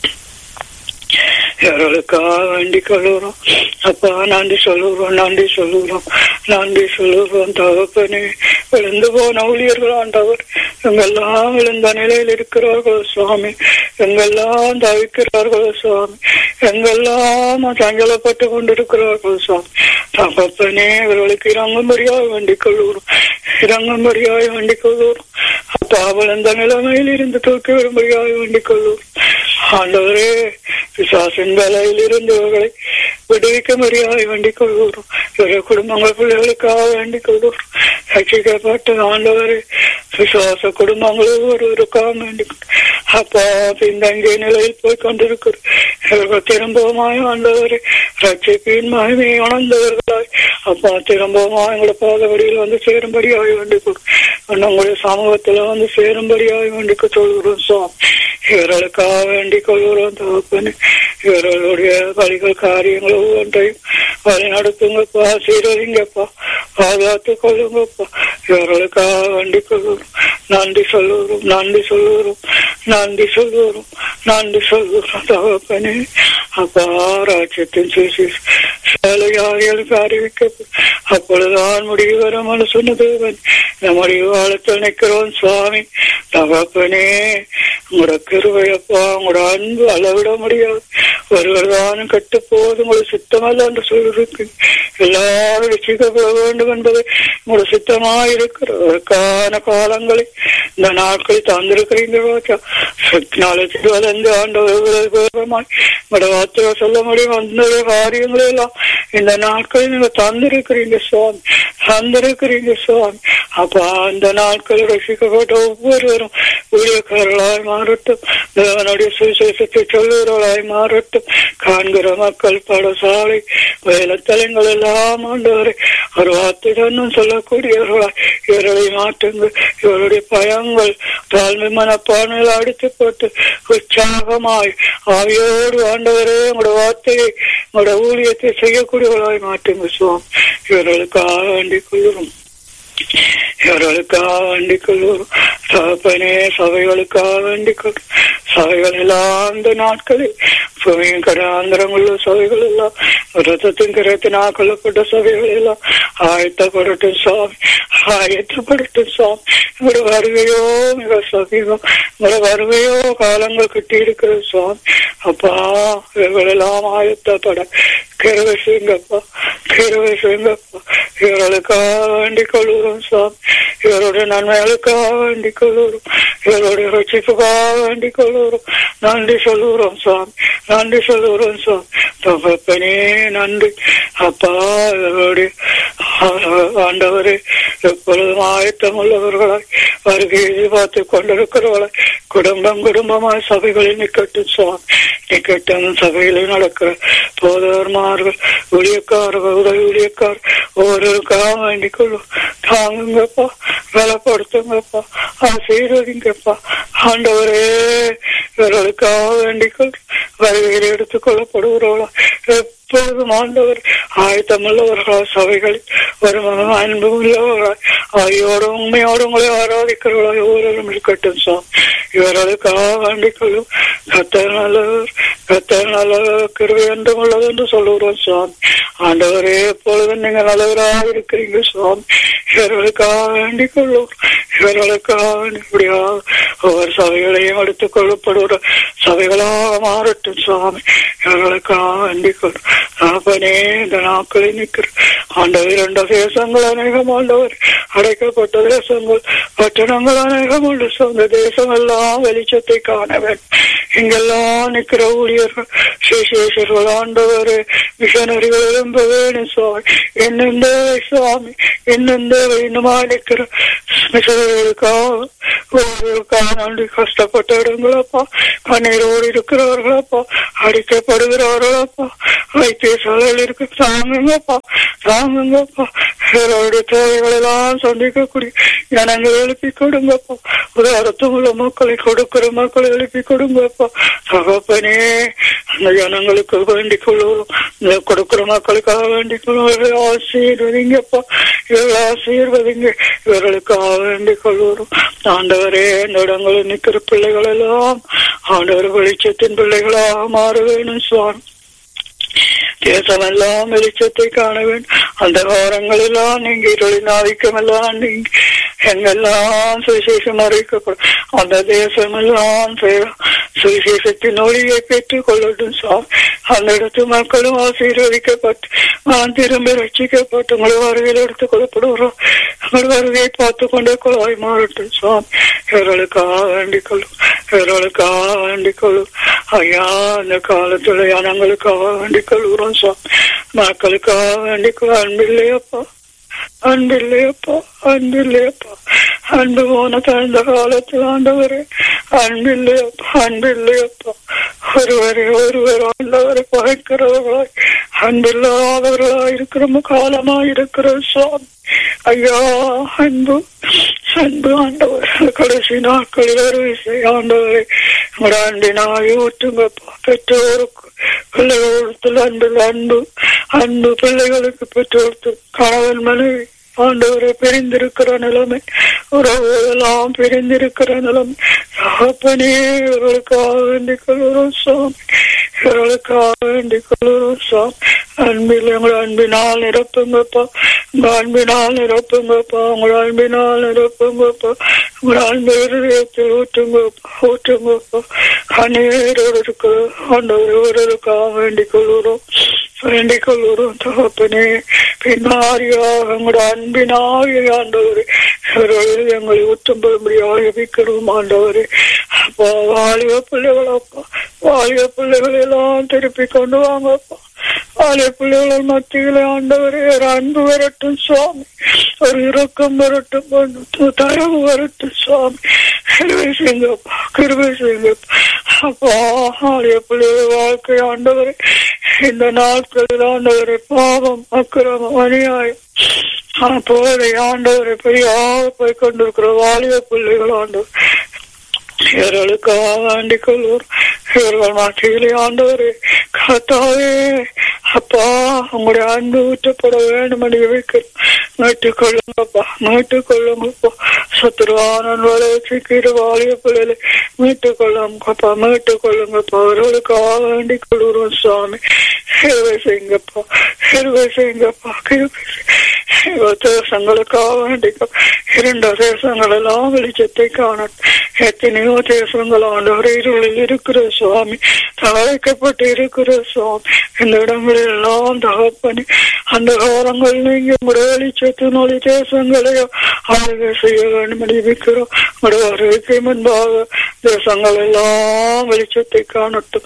இவர்களுக்காக வேண்டிக் கொள்ளுகிறோம் அப்பா நன்றி சொல்லுகிறோம் நன்றி சொல்லுகிறோம் நன்றி சொல்லுகிறோம் தகப்பனே விழுந்து போன ஊழியர்கள் ஆண்டவர் எங்கெல்லாம் விழுந்த நிலையில் இருக்கிறார்கள் சுவாமி எங்கெல்லாம் தவிக்கிறார்கள் சுவாமி எங்கெல்லாம் சஞ்சலப்பட்டு கொண்டிருக்கிறார்கள் சுவாமி தகப்பனே இவர்களுக்கு இறங்கும்படியாக வேண்டிக் கொள்ளுகிறோம் இறங்கும்படியாக வேண்டிக் கொள்ளுகிறோம் அப்பா விழுந்த நிலைமையில் இருந்து தூக்கி விடும்படியாக வேண்டிக் கொள்ளுகிறோம் ஆண்டவரே பிசாசின் வேலையில் இருந்து இவர்களை விடுவிக்க மரியாதை வேண்டிக் கொள்கிறோம் இவருடைய குடும்பங்கள் பிள்ளைகளுக்காக வேண்டிக் கொள்கிறோம் ரட்சிக்கப்பட்ட ஆண்டவரே விசுவாச குடும்பங்கள் ஒருவருக்காக வேண்டிக் அப்பா பின்தங்கிய நிலையில் போய் கொண்டிருக்கிறோம் இவர்கள் திரும்பவுமாய் ஆண்டவரே ரட்சிப்பின் மகிமையை உணர்ந்தவர்களாய் அப்பா திரும்பவுமாய் எங்களோட பாதவடியில் வந்து சேரும்படியாக வேண்டிக் கொள்கிறோம் உங்களுடைய சமூகத்துல வந்து சேரும்படியாக வேண்டிக் சொல்கிறோம் சுவாமி இவர்களுக்காக வேண்டிக் கொள்கிறோம் தகப்பனே இவர்களுடைய வழிகள் காரியங்கள் ஒவ்வொன்றையும் வழி நடத்துங்கப்பா சீரழிங்கப்பா பாதுகாத்துக் கொள்ளுங்கப்பா இவர்களுக்காக வேண்டிக் கொள்கிறோம் நன்றி சொல்லுகிறோம் நன்றி சொல்லுகிறோம் நன்றி சொல்லுகிறோம் நன்றி சொல்லுகிறோம் தகப்பனே அப்பா ராஜ்யத்தின் சுசி சேலையாரிகளுக்கு அறிவிக்கப்படும் அப்பொழுதுதான் முடிவு வரும் சொன்னதேவன் நம்முடைய காலத்தில் நிற்கிறோம் சுவாமி தகப்பனே உங்களோட கிருவையப்பா உங்களோட அன்பு அளவிட முடியாது ஒருவர் தானும் கட்டு போது உங்களோட சித்தமல்ல என்று சொல்லிருக்கு எல்லாரும் ரசிக்கப்பட வேண்டும் என்பது உங்களோட சித்தமா இருக்கிறதற்கான காலங்களை இந்த நாட்களில் தந்திருக்கிறீங்க நாளைக்கு வளர்ந்து ஆண்டவர்களாய் உங்களோட வார்த்தையை சொல்ல முடியும் அந்த காரியங்களை எல்லாம் இந்த நாட்களில் நீங்க தந்திருக்கிறீங்க சுவாமி தந்திருக்கிறீங்க சுவாமி அப்ப அந்த நாட்கள் ரசிக்கப்பட்ட ஒவ்வொருவரும் ஊழியக்காரர்களாய் மாறட்டும் தேவனுடைய சுவிசேஷத்தை சொல்லுகிறவர்களாய் மாறட்டும் காண்கிற மக்கள் பாடசாலை வேலத்தலங்கள் எல்லாம் ஆண்டவரை ஒரு வார்த்தை தன்னும் சொல்லக்கூடியவர்களாய் இவர்களை மாற்றுங்க இவருடைய பயங்கள் தாழ்மை மனப்பான்மையில் அடித்து போட்டு உற்சாகமாய் ஆவியோடு ஆண்டவரே உங்களோட வார்த்தையை உங்களோட ஊழியத்தை செய்யக்கூடியவர்களாய் மாற்றுங்க சுவாமி இவர்களுக்காக வேண்டிக் கொள்கிறோம் இவர்களுக்காக வேண்டிக் கொள்வோம் தகப்பனே சபைகளுக்காக வேண்டிக் கொள்வோம் சபைகள் எல்லாம் அந்த நாட்களில் பூமியின் கடாந்திரமுள்ள சபைகள் எல்லாம் ரத்தத்தின் கரத்தினால் கொல்லப்பட்ட சபைகள் எல்லாம் ஆயத்தப்படட்டும் சுவாமி ஆயத்தப்படட்டும் சுவாமி உங்களோட வருகையோ மிக சமீபம் உங்களோட வருகையோ காலங்கள் கிட்டி இருக்கிறது சுவாமி அப்பா இவர்கள் எல்லாம் ஆயத்தப்பட கிருவை செய்யுங்கப்பா கிருவை செய்யுங்கப்பா இவர்களுக்காக வேண்டிக் கொள்கிறோம் சுவாமி இவருடைய நன்மைகளுக்காக வேண்டிக் கொள்கிறோம் இவருடைய ரட்சிப்புக்காக வேண்டிக் கொள்கிறோம் நன்றி சொல்லுகிறோம் சுவாமி நன்றி சொல்லுகிறோம் சுவாமி தகப்பனே நன்றி அப்பா இவருடைய ஆண்டவரே எப்பொழுதும் ஆயத்தம் உள்ளவர்களாய் வருகை எதிர்பார்த்து கொண்டிருக்கிறவர்களாய் குடும்பம் குடும்பமாய் சபைகளில் நிக்கட்டும் சுவாமி நிக்கட்டும் சபைகளில் நடக்கிற போதவர்மார்கள் ஊழியக்காரர்கள் உதவி ஊழியக்கார் ஒவ்வொருக்காக வேண்டிக் கொள்ளும் தாங்குங்கப்பா பலப்படுத்துங்கப்பா ஆசீர்வதிங்கப்பா ஆண்டவரே இவர்களுக்காக வேண்டிக் கொள் வருகையில் எடுத்துக் கொள்ளப்படுகிறவர்களா எப்பொழுதும் ஆண்டவர் ஆயத்தமுள்ளவர்களா சபைகளில் ஒரு அன்பு உள்ளவர்களாய் ஆயோடு உண்மையோடு உங்களை ஆராதிக்கிறவர்களாய் ஒவ்வொருவரும் இருக்கட்டும் சாம் இவர்களுக்காக வேண்டிக் கொள்ளும் கத்தர் நல்லவர் கத்தர் நல்லவர் கிருவை என்றும் உள்ளது என்று சொல்லுகிறோம் சுவாமி ஆண்டவரே எப்பொழுதும் நீங்கள் நல்லவராக இருக்கிறீங்க சுவாமி இவர்களுக்காக வேண்டிக் கொள்ளும் இவர்களுக்காக இப்படியாக ஒவ்வொரு சபைகளையும் எடுத்துக் கொள்ளப்படுகிற சபைகளாக மாறட்டும் சுவாமி இவர்களுக்காக வேண்டிக் கொள்ளும் அப்பனே இந்த நாட்களில் நிற்கிற ஆண்டவர் இரண்டு தேசங்கள் அநேகம் ஆண்டவர் அடைக்கப்பட்ட தேசங்கள் பட்டணங்கள் அநேகம் உண்டு சொந்த தேசம் எல்லாம் வெளிச்சத்தை காண வேண்டும் இங்கெல்லாம் நிற்கிற ஊழியர்கள் சுசேஷர்கள் ஆண்டவர் மிஷனரிகள் எழும்ப வேணும் சுவாமி என்னெந்த சுவாமி என்னெந்த இன்னுமா நிற்கிற மிஷனர்களுக்காக ஒவ்வொருக்காக நன்றி கஷ்டப்பட்ட இடங்களப்பா கண்ணீரோடு இருக்கிறவர்களப்பா அடிக்கப்படுகிறார்களப்பா வைத்தியசாலையில் இருக்க தாங்குங்கப்பா தாங்குங்கப்பா அவருடைய தேவைகள் எல்லாம் சந்திக்கக்கூடிய ஜனங்கள் எழுப்பி கொடுங்கப்பா உதாரத்தும் உள்ள மக்களை கொடுக்கிற மக்களை எழுப்பி கொடுங்கப்பா தகப்பனே அந்த ஜனங்களுக்கு வேண்டிக் கொள்ளுவோம் இந்த கொடுக்கிற மக்களுக்காக வேண்டிக் கொள்ளுவோம் ஆசீர்வதிங்கப்பா இவர்கள் ஆசீர்வதிங்க இவர்களுக்காக வேண்டிக் கொள்வோம் ஆண்டவரே இந்த இடங்களில் நிற்கிற பிள்ளைகள் எல்லாம் ஆண்டவர் வெளிச்சத்தின் பிள்ளைகளாக மாற வேணும் சுவாமி தேசமெல்லாம் வெளிச்சத்தை காண வேண்டும் அந்த வாரங்கள் எல்லாம் நீங்க இருளின் ஆதிக்கம் எல்லாம் நீங்க எங்கெல்லாம் சுவிசேஷம் அறிவிக்கப்படும் அந்த தேசமெல்லாம் சுவிசேஷத்தின் ஒளியை பெற்றுக் கொள்ளட்டும் சாமி அந்த இடத்து மக்களும் ஆசீர்வதிக்கப்பட்டு நான் திரும்பி ரட்சிக்கப்பட்டு உங்களை வருகையில் எடுத்துக் கொள்ளப்படுகிறோம் உங்கள் வருகையை பார்த்து கொண்டே குழாய் மாறட்டும் சுவாமி இவர்களுக்காக வேண்டிக் கொள்ளும் இவர்களுக்காக வேண்டிக் கொள்ளும் ஐயா அந்த காலத்துல ஜனங்களுக்காக வேண்டிக் கொள்கிறோம் சுவாமி மக்களுக்காக வேண்டிக் கொள்ள அன்பில்லையப்பா அன்பில்லையப்பா அன்பில்லையப்பா அன்பு போன தந்த காலத்தில் ஆண்டவரே அன்பில்லையப்பா அன்பில்லையப்பா ஒருவரை ஒருவர் ஆண்டவரை பகைக்கிறவர்களாய் அன்பில்லாதவர்களாய் இருக்கிற காலமாய் இருக்கிற சுவாமி ஐயா அன்பு அன்பு ஆண்டவர் கடைசி நாட்களில் ஒரு விசை ஆண்டவரை உங்களோட அன்பினாய் ஊற்றுங்கப்பா பெற்றோருக்கு பிள்ளைகளுக்கு அன்பில் அன்பு அன்பு பிள்ளைகளுக்கு பெற்றோருக்கு கணவன் மனைவி ஆண்டவரை பிரிந்திருக்கிற நிலைமை உறவுகளெல்லாம் பிரிந்திருக்கிற நிலைமை தகப்பனே இவர்களுக்காக வேண்டிக் கொள்கிறோம் சுவாமி இவர்களுக்காக வேண்டிக் கொள்கிறோம் சுவாமி அன்பில் உங்கள் அன்பினால் நிரப்புங்கப்பா உங்க அன்பினால் நிரப்புங்கப்பா உங்கள் அன்பினால் நிரப்புங்கப்பா உங்கள் அன்பு இருதயத்தில் ஊற்றுங்கப்பா ஊற்றுங்கப்பா கண்ணீரோடு இருக்கிற ஆண்டவர் இவர்களுக்காக வேண்டிக் கொள்கிறோம் வேண்டிக் கொள்கிறோம் தகப்பனே பின்னாரியாக உங்களோட அன்பினாக ஆண்டவர் இவர்கள் எங்களை உத்தம்படியாக வைக்கிறோம் ஆண்டவரே அப்பா வாலிப பிள்ளைகளப்பா வாலிப பிள்ளைகள் எல்லாம் திருப்பி கொண்டு வாங்கப்பா வாலிப பிள்ளைகள் மத்தியில் ஆண்டவரே ஒரு அன்பு வரட்டும் சுவாமி ஒரு இறக்கம் வரட்டும் தரவு வரட்டும் சுவாமி கிருவை செய்யுங்கப்பா கிருவை செய்யுங்கப்பா அப்பா ஆலய பிள்ளைகள் வாழ்க்கை ஆண்டவரே இந்த நாட்களில் ஆண்டவரை பாவம் அக்கிரமம் அநியாயம் போதை ஆண்டவரை பெரியாக போய் கொண்டிருக்கிற வாலிப பிள்ளைகள் ஆண்டவர் இவர்களுக்காக வேண்டிக் கொள்வோர் இவர்கள் மத்தியிலே ஆண்டவரே கத்தாவே அப்பா உங்களுடைய அன்பு ஊற்றப்பட வேண்டும் என்று வைக்கிறோம் மீட்டுக் கொள்ளுங்கப்பா மீட்டுக் கொள்ளுங்கப்பா சத்துருவானன் வளர்ச்சிக்கிற வாலிய பிள்ளைகளை மீட்டுக் கொள்ளுங்கப்பா மீட்டுக் கொள்ளுங்கப்பா அவர்களுக்காக வேண்டிக் கொள்கிறோம் சுவாமி கிருவை செய்யுங்கப்பா கிருவை செய்யுங்கப்பா கிருவை தேசங்களுக்காக வேண்டிக்கும் இரண்டு தேசங்கள் எல்லாம் வெளிச்சத்தை காணட்டும் எத்தனையோ தேசங்கள் ஆண்டவர் இருளில் இருக்கிற சுவாமி தவளைக்கப்பட்டு இருக்கிற சுவாமி இந்த இடங்களில் எல்லாம் தகப்பனி அந்த காலங்கள் நீங்க உங்களுடைய வெளிச்சத்தின் ஒளி தேசங்களையோ ஆளுகை செய்ய வேண்டும் அறிவிக்கிறோம் உங்களுடைய வருகைக்கு முன்பாக தேசங்கள் எல்லாம் வெளிச்சத்தை காணட்டும்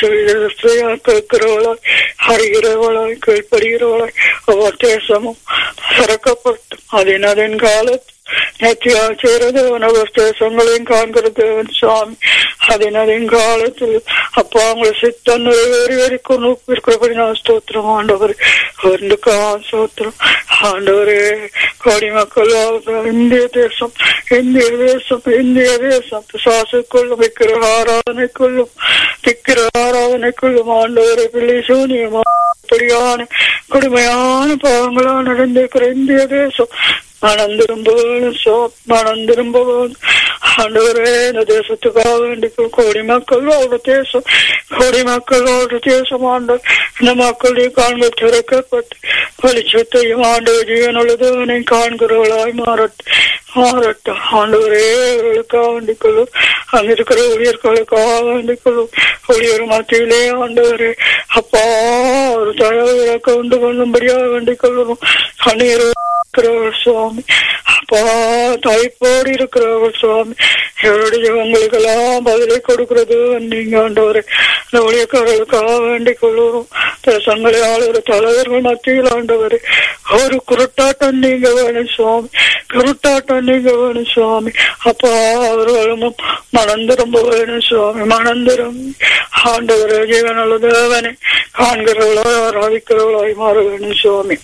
கேட்கிறவளாய் அறிகிறவளாய் கீழ்ப்படுகிறவளாய் ஒவ்வொரு தேசமும் திறக்கப்பட்டும் அதன் அதன் காலத்தில் நேற்றியா சேரது தேசங்களையும் காண்கிற தேவன் சுவாமி அதன் அதன் காலத்தில் அப்பா உங்களை சித்தம் நிறைவேறி வரைக்கும் இருக்கிறபடி நான் ஸ்தோத்திரம் ஆண்டவர் ஒன்றுக்கா ஸ்தோத்திரம் ஆண்டவரே கோடி மக்கள் இந்திய தேசம் இந்திய தேசம் இந்திய தேசம் பிசாசுக்குள்ளும் விக்கிர ஆராதனைக்குள்ளும் திக்கிற ஆராதனைக்குள்ளும் ஆண்டவரை பிள்ளை சூனியமா அப்படியான கொடுமையான பாவங்களா நடந்திருக்கிற இந்திய தேசம் மனம் திரும்பவும் மனம் திரும்பவும் ஆண்டவரே இந்த தேசத்துக்காக வேண்டி கோடி மக்கள் ஒரு தேசம் கோடி மக்கள் ஒரு தேசம் ஆண்டவர் இந்த மக்களுடைய காண்கள் திறக்கப்பட்டு வெளிச்சத்தையும் ஆண்டு ஜீவனுள்ளதவனை காண்கிறவளாய் மாறட் மாறட்டும் ஆண்டவரே அவர்களுக்காக வேண்டிக் கொள்ளும் அங்க இருக்கிற ஊழியர்களுக்காக வேண்டிக் கொள்ளும் ஊழியர் மத்தியிலே ஆண்டவரே அப்பா ஒரு தயவு கொண்டு கொள்ளும்படியாக வேண்டிக் கொள்ளணும் கண்ணீர் இருக்கிறவர் சுவாமி அப்பா தாய்ப்போடு இருக்கிறவர் சுவாமி இவருடைய உங்களுக்கெல்லாம் பதிலை கொடுக்கிறது நீங்க ஆண்டவரே இந்த ஊழியக்காரர்களுக்காக வேண்டிக் கொள்ளுவோம் தேசங்களை ஆளுகிற தலைவர்கள் மத்தியில் ஆண்டவரே ஒரு குருட்டாட்டம் நீங்க வேணும் சுவாமி குருட்டாட்டம் நீங்க வேணும் சுவாமி அப்பா அவர்களும் மனம் திரும்ப வேணும் சுவாமி மனம் திரும்பி ஆண்டவரே ஜீவனுள்ள தேவனை காண்கிறவளாய் ஆராதிக்கிறவளாய் மாற வேணும் சுவாமி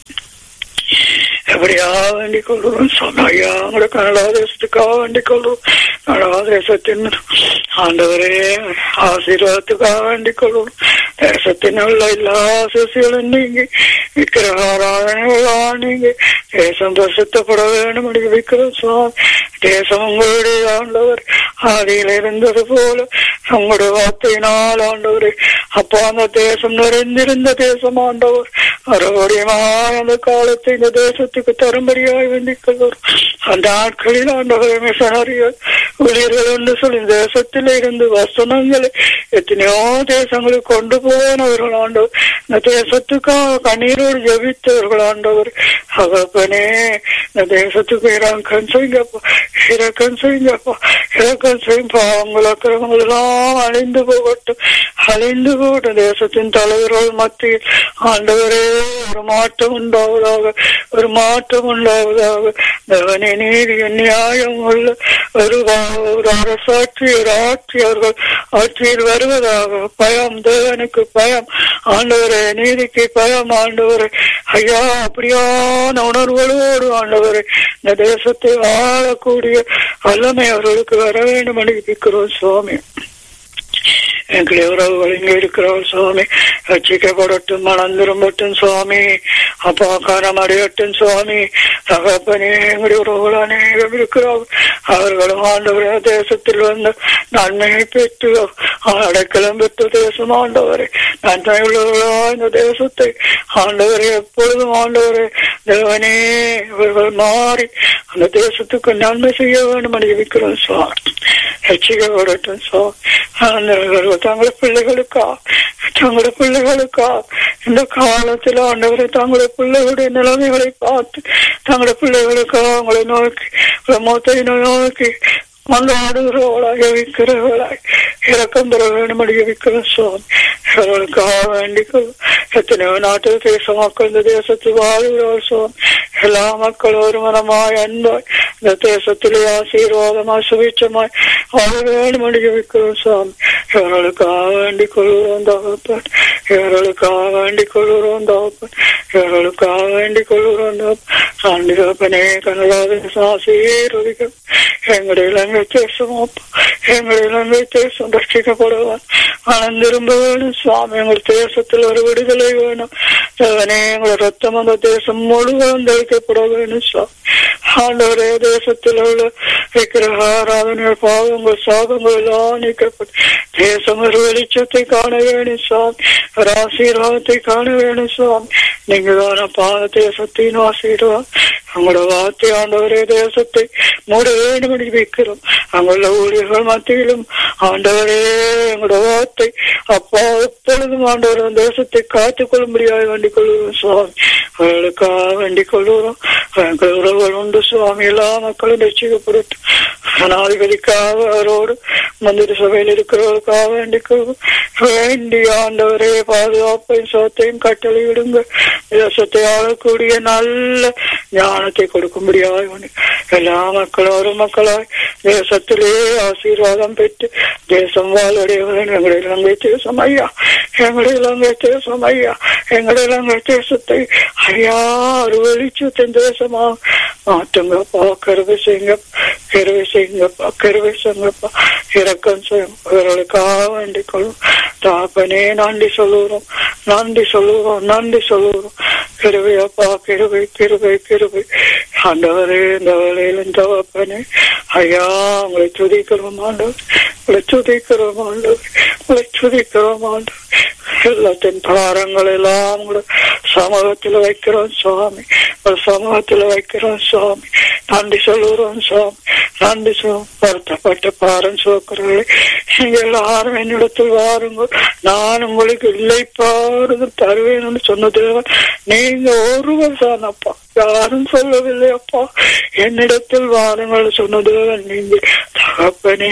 எப்படியா வேண்டிக் கொள்கிறோம் சொன்னாயா உங்களோட கனடா தேசத்துக்காக வேண்டிக் கொள்கிறோம் கனடா தேசத்தின் ஆண்டவரே ஆசீர்வாதத்துக்காக வேண்டிக் கொள்கிறோம் தேசத்தின் உள்ள எல்லா ஆசிகளும் நீங்க விக்கிரகாராதனைகளா நீங்க தேசம் பிரசித்தப்பட வேண்டும் என்று விக்கிறோம் சுவாமி தேசம் உங்களுடைய ஆண்டவர் ஆதியில் இருந்தது போல உங்களுடைய வார்த்தையினால் ஆண்டவரே அப்பா அந்த தேசம் நிறைந்திருந்த தேசம் ஆண்டவர் மறுபடியுமாய் அந்த காலத்தை இந்த தேசத்துக்கு தரும்படியாய் வேண்டிக் கொள்வோம் அந்த நாட்களில் ஆண்டவரை மிஷனரிகள் ஊழியர்கள் என்று சொல்லி இந்த தேசத்தில் இருந்து வசனங்களை எத்தனையோ தேசங்களுக்கு கொண்டு போனவர்கள் ஆண்டவர் இந்த தேசத்துக்காக கண்ணீரோடு ஜபித்தவர்கள் ஆண்டவர் அவப்பனே இந்த தேசத்துக்கு இறக்கம் செய்யுங்கப்பா இறக்கம் செய்யுங்கப்பா இறக்கம் செய்யும்பா அவங்கள் அக்கிரமங்கள் எல்லாம் அழிந்து போகட்டும் அழிந்து போகட்டும் தேசத்தின் தலைவர்கள் மத்தியில் ஆண்டவரே ஒரு மாற்றம் உண்டாவதாக ஒரு மாற்றம் உண்டாவதாக தேவனே நீதி நியாயம் உள்ள ஒரு ஒரு அரசாட்சி ஒரு ஆட்சி அவர்கள் ஆட்சியில் வருவதாக பயம் தேவனுக்கு பயம் ஆண்டவரே நீதிக்கு பயம் ஆண்டவரே ஐயா அப்படியான உணர்வுகளோடு ஆண்டவரே இந்த தேசத்தை ஆளக்கூடிய வல்லமை அவர்களுக்கு வர வேண்டும் அனுப்பிக்கிறோம் சுவாமி எங்களை உறவுகள் இங்க இருக்கிறவர் சுவாமி ரட்சிக்கப்படட்டும் மனம் திரும்பட்டும் சுவாமி அப்பா காரம் அடையட்டும் சுவாமி தகப்பனே எங்களுடைய உறவுகள் அநேகம் இருக்கிறோம் அவர்களும் ஆண்டவரே தேசத்தில் வந்து நன்மையை பெற்று அடைக்கலம் பெற்ற தேசம் ஆண்டவரே நன்மை உள்ளவர்களா இந்த தேசத்தை ஆண்டவரே எப்பொழுதும் ஆண்டவரே தேவனே இவர்கள் மாறி அந்த தேசத்துக்கு நன்மை செய்ய வேண்டும் என்று இருக்கிறோம் சுவாமி ரட்சிக்கப்படட்டும் சுவாமி தங்களுடைய பிள்ளைகளுக்கா தங்களுடைய பிள்ளைகளுக்கா இந்த காலத்தில் ஆண்டவரை தங்களுடைய பிள்ளைகளுடைய நிலைமைகளை பார்த்து தங்களுடைய பிள்ளைகளுக்கா அவங்களை நோக்கி மூத்தை நோக்கி மன்றாடுகிறவளாய் ஜெபிக்கிறவளாய் இறக்கம் பெற வேண்டும் ஜெபிக்கிற சுவாமி இவர்களுக்காக வேண்டிக்கும் எத்தனையோ நாட்டு தேச மக்கள் இந்த தேசத்தில் வாழ்கிறவர் சுவாமி எல்லா மக்களும் ஒரு மனமாய் அன்பாய் இந்த தேசத்திலே ஆசீர்வாதமாய் சுபிச்சமாய் வாழ வேண்டும் ஜெபிக்கிறோம் சுவாமி இவர்களுக்காக வேண்டிக் கொள்கிறோம் தகப்பன் இவர்களுக்காக வேண்டிக் கொள்கிறோம் தகப்பன் இவர்களுக்காக வேண்டிக் கொள்கிறோம் தகப்பன் தகப்பனே கனடா தேசம் ஆசீர்வதிக்கும் எங்களுடைய இலங்கை தேசம் எங்களுடைய இலங்கை தேசம் ரட்சிக்கப்படுவான் மனம் திரும்ப வேணும் சுவாமி எங்கள் தேசத்தில் ஒரு விடுதலை வேணும் தேவனே எங்களை ரத்தம் அந்த தேசம் முழுவதும் தெளிக்கப்பட வேணும் சுவாமி ஆண்டவரே தேசத்தில் உள்ள விக்கிரக ஆராதனை பாவங்கள் சாபங்கள் எல்லாம் நீக்கப்பட்டு தேசம் ஒரு வெளிச்சத்தை காண வேணும் சுவாமி ஒரு ஆசீர்வாதத்தை காண வேணும் சுவாமி நீங்க தான பாத தேசத்தின் ஆசீர்வாதம் உங்களோட வார்த்தை ஆண்டவரே தேசத்தை மூட வேண்டும் என்று வைக்கிறோம் அங்குள்ள ஊழியர்கள் மத்தியிலும் ஆண்டவரே எங்களோட வார்த்தை அப்பா எப்பொழுதும் ஆண்டவர் தேசத்தை காத்துக் கொள்ளும்படியாக வேண்டிக் கொள்கிறோம் சுவாமி அவர்களுக்காக வேண்டிக் கொள்கிறோம் எங்கள் உறவுகள் உண்டு சுவாமி எல்லா மக்களும் ரசிக்கப்படட்டும் அனாதிபதிக்காக அவரோடு மந்திர சபையில் இருக்கிறவர்களுக்காக வேண்டிக் கொள்வோம் வேண்டி ஆண்டவரே பாதுகாப்பையும் சோத்தையும் கட்டளை விடுங்க தேசத்தை ஆளக்கூடிய நல்ல ஞானத்தை கொடுக்கும்படியாக எல்லா மக்களும் ஒரு மக்களாய் தேசத்திலே ஆசீர்வாதம் பெற்று தேசம் வாழ்வடையவன் எங்களுடைய இலங்கை தேசம் ஐயா எங்களுடைய இலங்கை தேசம் ஐயா எங்களுடைய இலங்கை தேசத்தை ஐயா ஒரு வெளிச்சத்தின் தேசமாக மாற்றுங்கப்பா கருவை செய்யுங்கப்பா கருவை செய்யுங்கப்பா கருவை செய்யுங்கப்பா இறக்கம் செய்யும் இவர்களுக்காக வேண்டிக் கொள்ளும் தாப்பனே நன்றி சொல்லுறோம் நன்றி சொல்லுறோம் நன்றி சொல்லுறோம் கிருவையப்பா கிருவை கிருவை கிருவை ஆண்டவரே இந்த வேலையிலும் தவப்பனே ஐயா உங்களை துதிக்கிறோம் ஆண்டவர் உங்களை துதிக்கிறோம் ஆண்டவர் உங்களை துதிக்கிறோம் ஆண்டவர் எல்லாத்தின் பாரங்கள் எல்லாம் கூட சமூகத்தில் வைக்கிறோம் சுவாமி ஒரு சமூகத்தில் வைக்கிறோம் சுவாமி நன்றி சொல்லுறோம் சுவாமி நன்றி சொல்லும் வருத்தப்பட்ட பாரம் சோக்கிறவர்களே நீங்க எல்லாரும் என்னிடத்தில் வாருங்கள் நான் உங்களுக்கு இல்லை பாருங்க தருவேன் சொன்ன தேவன் நீங்க ஒருவர் தான் அப்பா யாரும் சொல்லவில்லை அப்பா என்னிடத்தில் வாருங்கள் சொன்ன தேவன் நீங்க தகப்பனே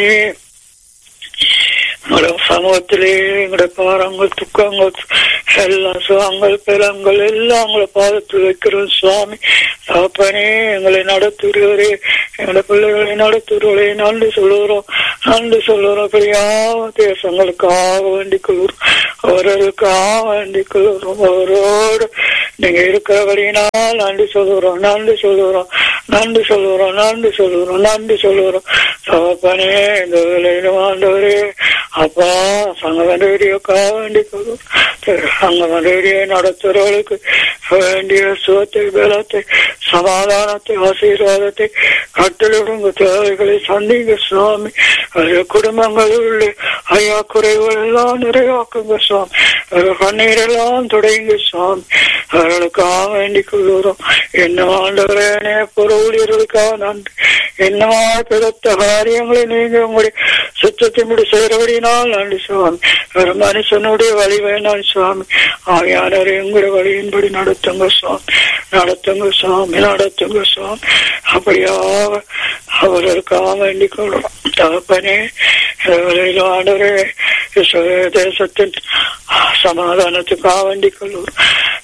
உங்களோட சமூகத்திலே எங்களுடைய பாரங்கள் துக்கங்கள் எல்லாம் சுகங்கள் பிறங்கள் எல்லாம் உங்களை பாதத்தில் வைக்கிறோம் சுவாமி தகப்பனே எங்களை நடத்துகிறவரே எங்களுடைய பிள்ளைகளை நடத்துகிறவரே நன்றி சொல்லுகிறோம் நன்றி சொல்லுகிறோம் பெரியாம தேசங்களுக்காக வேண்டிக் கொள்கிறோம் அவர்களுக்காக வேண்டிக் கொள்கிறோம் அவரோடு நீங்க இருக்கிறபடினால் நன்றி சொல்லுகிறோம் நன்றி சொல்லுகிறோம் நன்றி சொல்லுகிறோம் நன்றி சொல்லுகிறோம் நன்றி சொல்லுகிறோம் தகப்பனே இந்த வேலையிலும் ஆண்டவரே அப்பா சங்கமன் ரேடியோக்காக வேண்டிக் கொள்கிறோம் சங்கமன் ரேடியோ நடத்துறவர்களுக்கு வேண்டிய சுகத்தை பலத்தை சமாதானத்தை ஆசீர்வாதத்தை கட்டளிடுங்க தேவைகளை சந்திங்க சுவாமி குடும்பங்களில் உள்ள ஐயா குறைகள் எல்லாம் நிறைவாக்குங்க சுவாமி கண்ணீரெல்லாம் துடைங்க சுவாமி அவர்களுக்காக வேண்டிக் கொள்கிறோம் என்ன ஆண்டவரே புற ஊழியர்களுக்காக நன்றி என்னவா பிறத்த காரியங்களை நீங்க உங்களுடைய சுத்தத்தின்படி செய்கிறபடினால் நன்றி சுவாமி ஒரு மனுஷனுடைய வழி வேணாம் சுவாமி ஆவியானவரை உங்களுடைய வழியின்படி நடத்துங்க சுவாமி நடத்துங்க சுவாமி நடத்துங்க சுவாமி அப்படியாக அவர்களுக்காக வேண்டிக் கொள்கிறோம் தகப்பனே ஆண்டவரே தேசத்தின் சமாதானத்துக்காக வேண்டிக் கொள்வோம்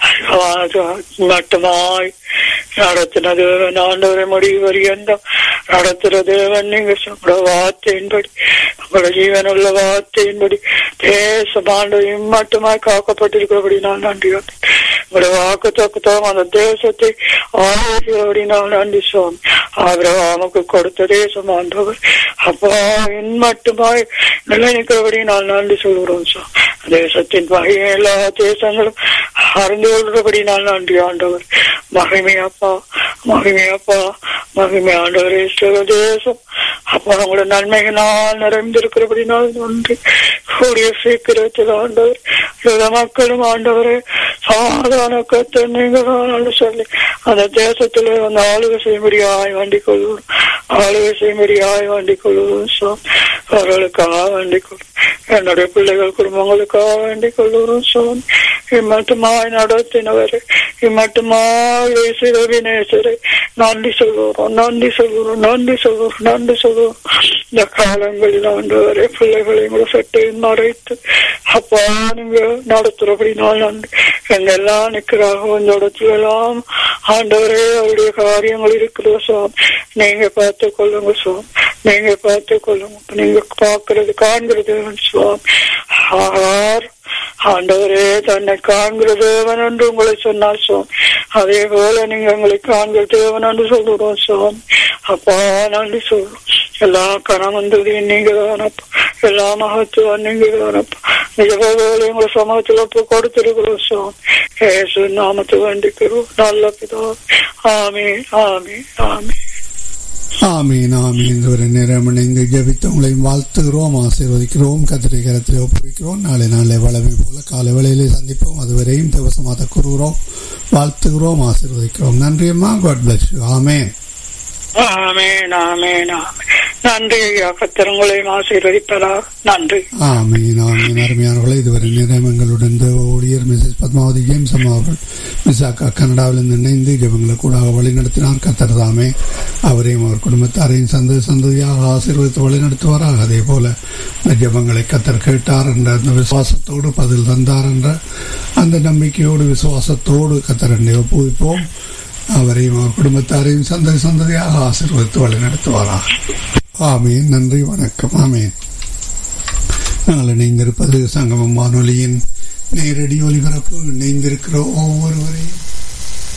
மட்டுமாய் நடத்தின தேவன் ஆண்டவரை முடிவு வரியந்தம் நடத்துற தேவன் நீங்க உங்களோட வார்த்தையின்படி உங்களோட ஜீவனுள்ள வார்த்தையின்படி தேசம் ஆண்டவரையும் மட்டுமாய் காக்கப்பட்டிருக்கிறபடி நான் நன்றி உங்களோட வாக்கு தக்கத்தோம் அந்த தேசத்தை ஆகிறபடி நான் நன்றி சுவாமி ஆபிரகாமுக்கு கொடுத்த தேசம் ஆண்டவர் அப்பா என் மட்டுமாய் நிலை நிற்கிறபடி நான் நன்றி சொல்கிறோம் சுவாமி தேசத்தின் வகை எல்லா தேசங்களும் அறிந்து கொள்றபடி நான் நன்றி ஆண்டவர் மகிமை அப்பா மகிமை அப்பா மகிமை ஆண்டவர் தேசம் அப்பா உங்களோட நன்மைகளால் நிறைந்திருக்கிறபடி நான் நன்றி கூடிய சீக்கிரத்தில் ஆண்டவர் சில மக்களும் ஆண்டவரே சாதாரண கத்தை நீங்க சொல்லி அந்த தேசத்துல அந்த ஆளுகை செய்யும்படியாய் வேண்டிக் கொள்வோம் ஆளுகை செய்யும்படியாய் வேண்டிக் கொள்வோம் சுவாமி அவர்களுக்காக வேண்டிக் கொள்வோம் என்னுடைய பிள்ளைகள் குடும்பங்களுக்காக வேண்டிக் கொள்வோம் சுவாமி இம்மட்டுமாய் நடத்தினவரை இம்மட்டுமாய் வினேசரை நன்றி சொல்லுவோம் நன்றி சொல்லுவோம் நன்றி சொல்லுவோம் நன்றி சொல்லுவோம் இந்த காலங்களில் ஆண்டவரை பிள்ளைகளை கூட சட்டையும் மறைத்து அப்பா நீங்க நடத்துறபடி நான் நன்றி எங்கெல்லாம் நிற்கிறாக இந்த இடத்துல எல்லாம் ஆண்டவரே அவருடைய காரியங்கள் இருக்கிறது சுவாமி நீங்க பார்த்து கொள்ளுங்க சுவாமி நீங்க பார்த்து கொள்ளுங்க நீங்க பார்க்கறது காண்கிறது சுவாமி ஆகார் ஆண்டவரே தன்னை காண்கிற தேவன் என்று உங்களை சொன்னார் சுவாமி அதே போல நீங்க உங்களை காண்கிற தேவன் என்று சொல்லுறோம் சுவாமி அப்பா நன்றி சொல்றோம் எல்லா கணவந்ததையும் நீங்க தானப்பா எல்லா மகத்துவம் நீங்க தானப்பா நிஜபோல உங்களை சமூகத்தில் ஒப்பு கொடுத்திருக்கிறோம் சுவாமி ஏசு நாமத்தை வேண்டிக்கிறோம் நல்ல பிதா ஆமே ஆமே ஆமே ஆமீன் ஆமீன் ஒரு நேரம் இணைந்து ஜபித்து உங்களையும் வாழ்த்துகிறோம் ஆசீர்வதிக்கிறோம் கத்திரை கரத்தில் ஒப்புவிக்கிறோம் நாளை நாளை வளமை போல காலை வேளையிலே சந்திப்போம் அதுவரையும் தவசமாக கூறுகிறோம் வாழ்த்துகிறோம் ஆசீர்வதிக்கிறோம் நன்றி அம்மா காட் பிளஸ் ஆமேன் ஆமேன் ஆமேன் ஆமேன் நன்றி ஐயா கத்திரங்களையும் ஆசீர்வதிப்பதா நன்றி ஆமீன் ஆமீன் அருமையானவர்களே இதுவரை நேரம் எங்களுடன் ஊழியர் மிஸ்ஸஸ் பத்மாவதி ஜேம்ஸ் அம்மா அவர்கள் மிசாக்கா கனடாவிலிருந்து இணைந்து ஜபங்களை கூட வழி நடத்தினார் கத்தர் தாமே அவரையும் அவர் குடும்பத்தாரையும் சந்த சந்ததியாக ஆசீர்வதித்து வழி நடத்துவாராக அதே போல இந்த ஜபங்களை கத்தர் கேட்டார் என்ற அந்த விசுவாசத்தோடு பதில் தந்தார் என்ற அந்த நம்பிக்கையோடு விசுவாசத்தோடு கத்தர் என்னை ஒப்புவிப்போம் அவரையும் அவர் குடும்பத்தாரையும் சந்ததி சந்ததியாக ஆசீர்வதித்து வழி நடத்துவாராக ஆமீன் நன்றி வணக்கம் ஆமீன் நாங்கள் இணைந்திருப்பது சங்கமம் வானொலியின் நேரடி ஒலிபரப்பு இணைந்திருக்கிற ஒவ்வொருவரையும்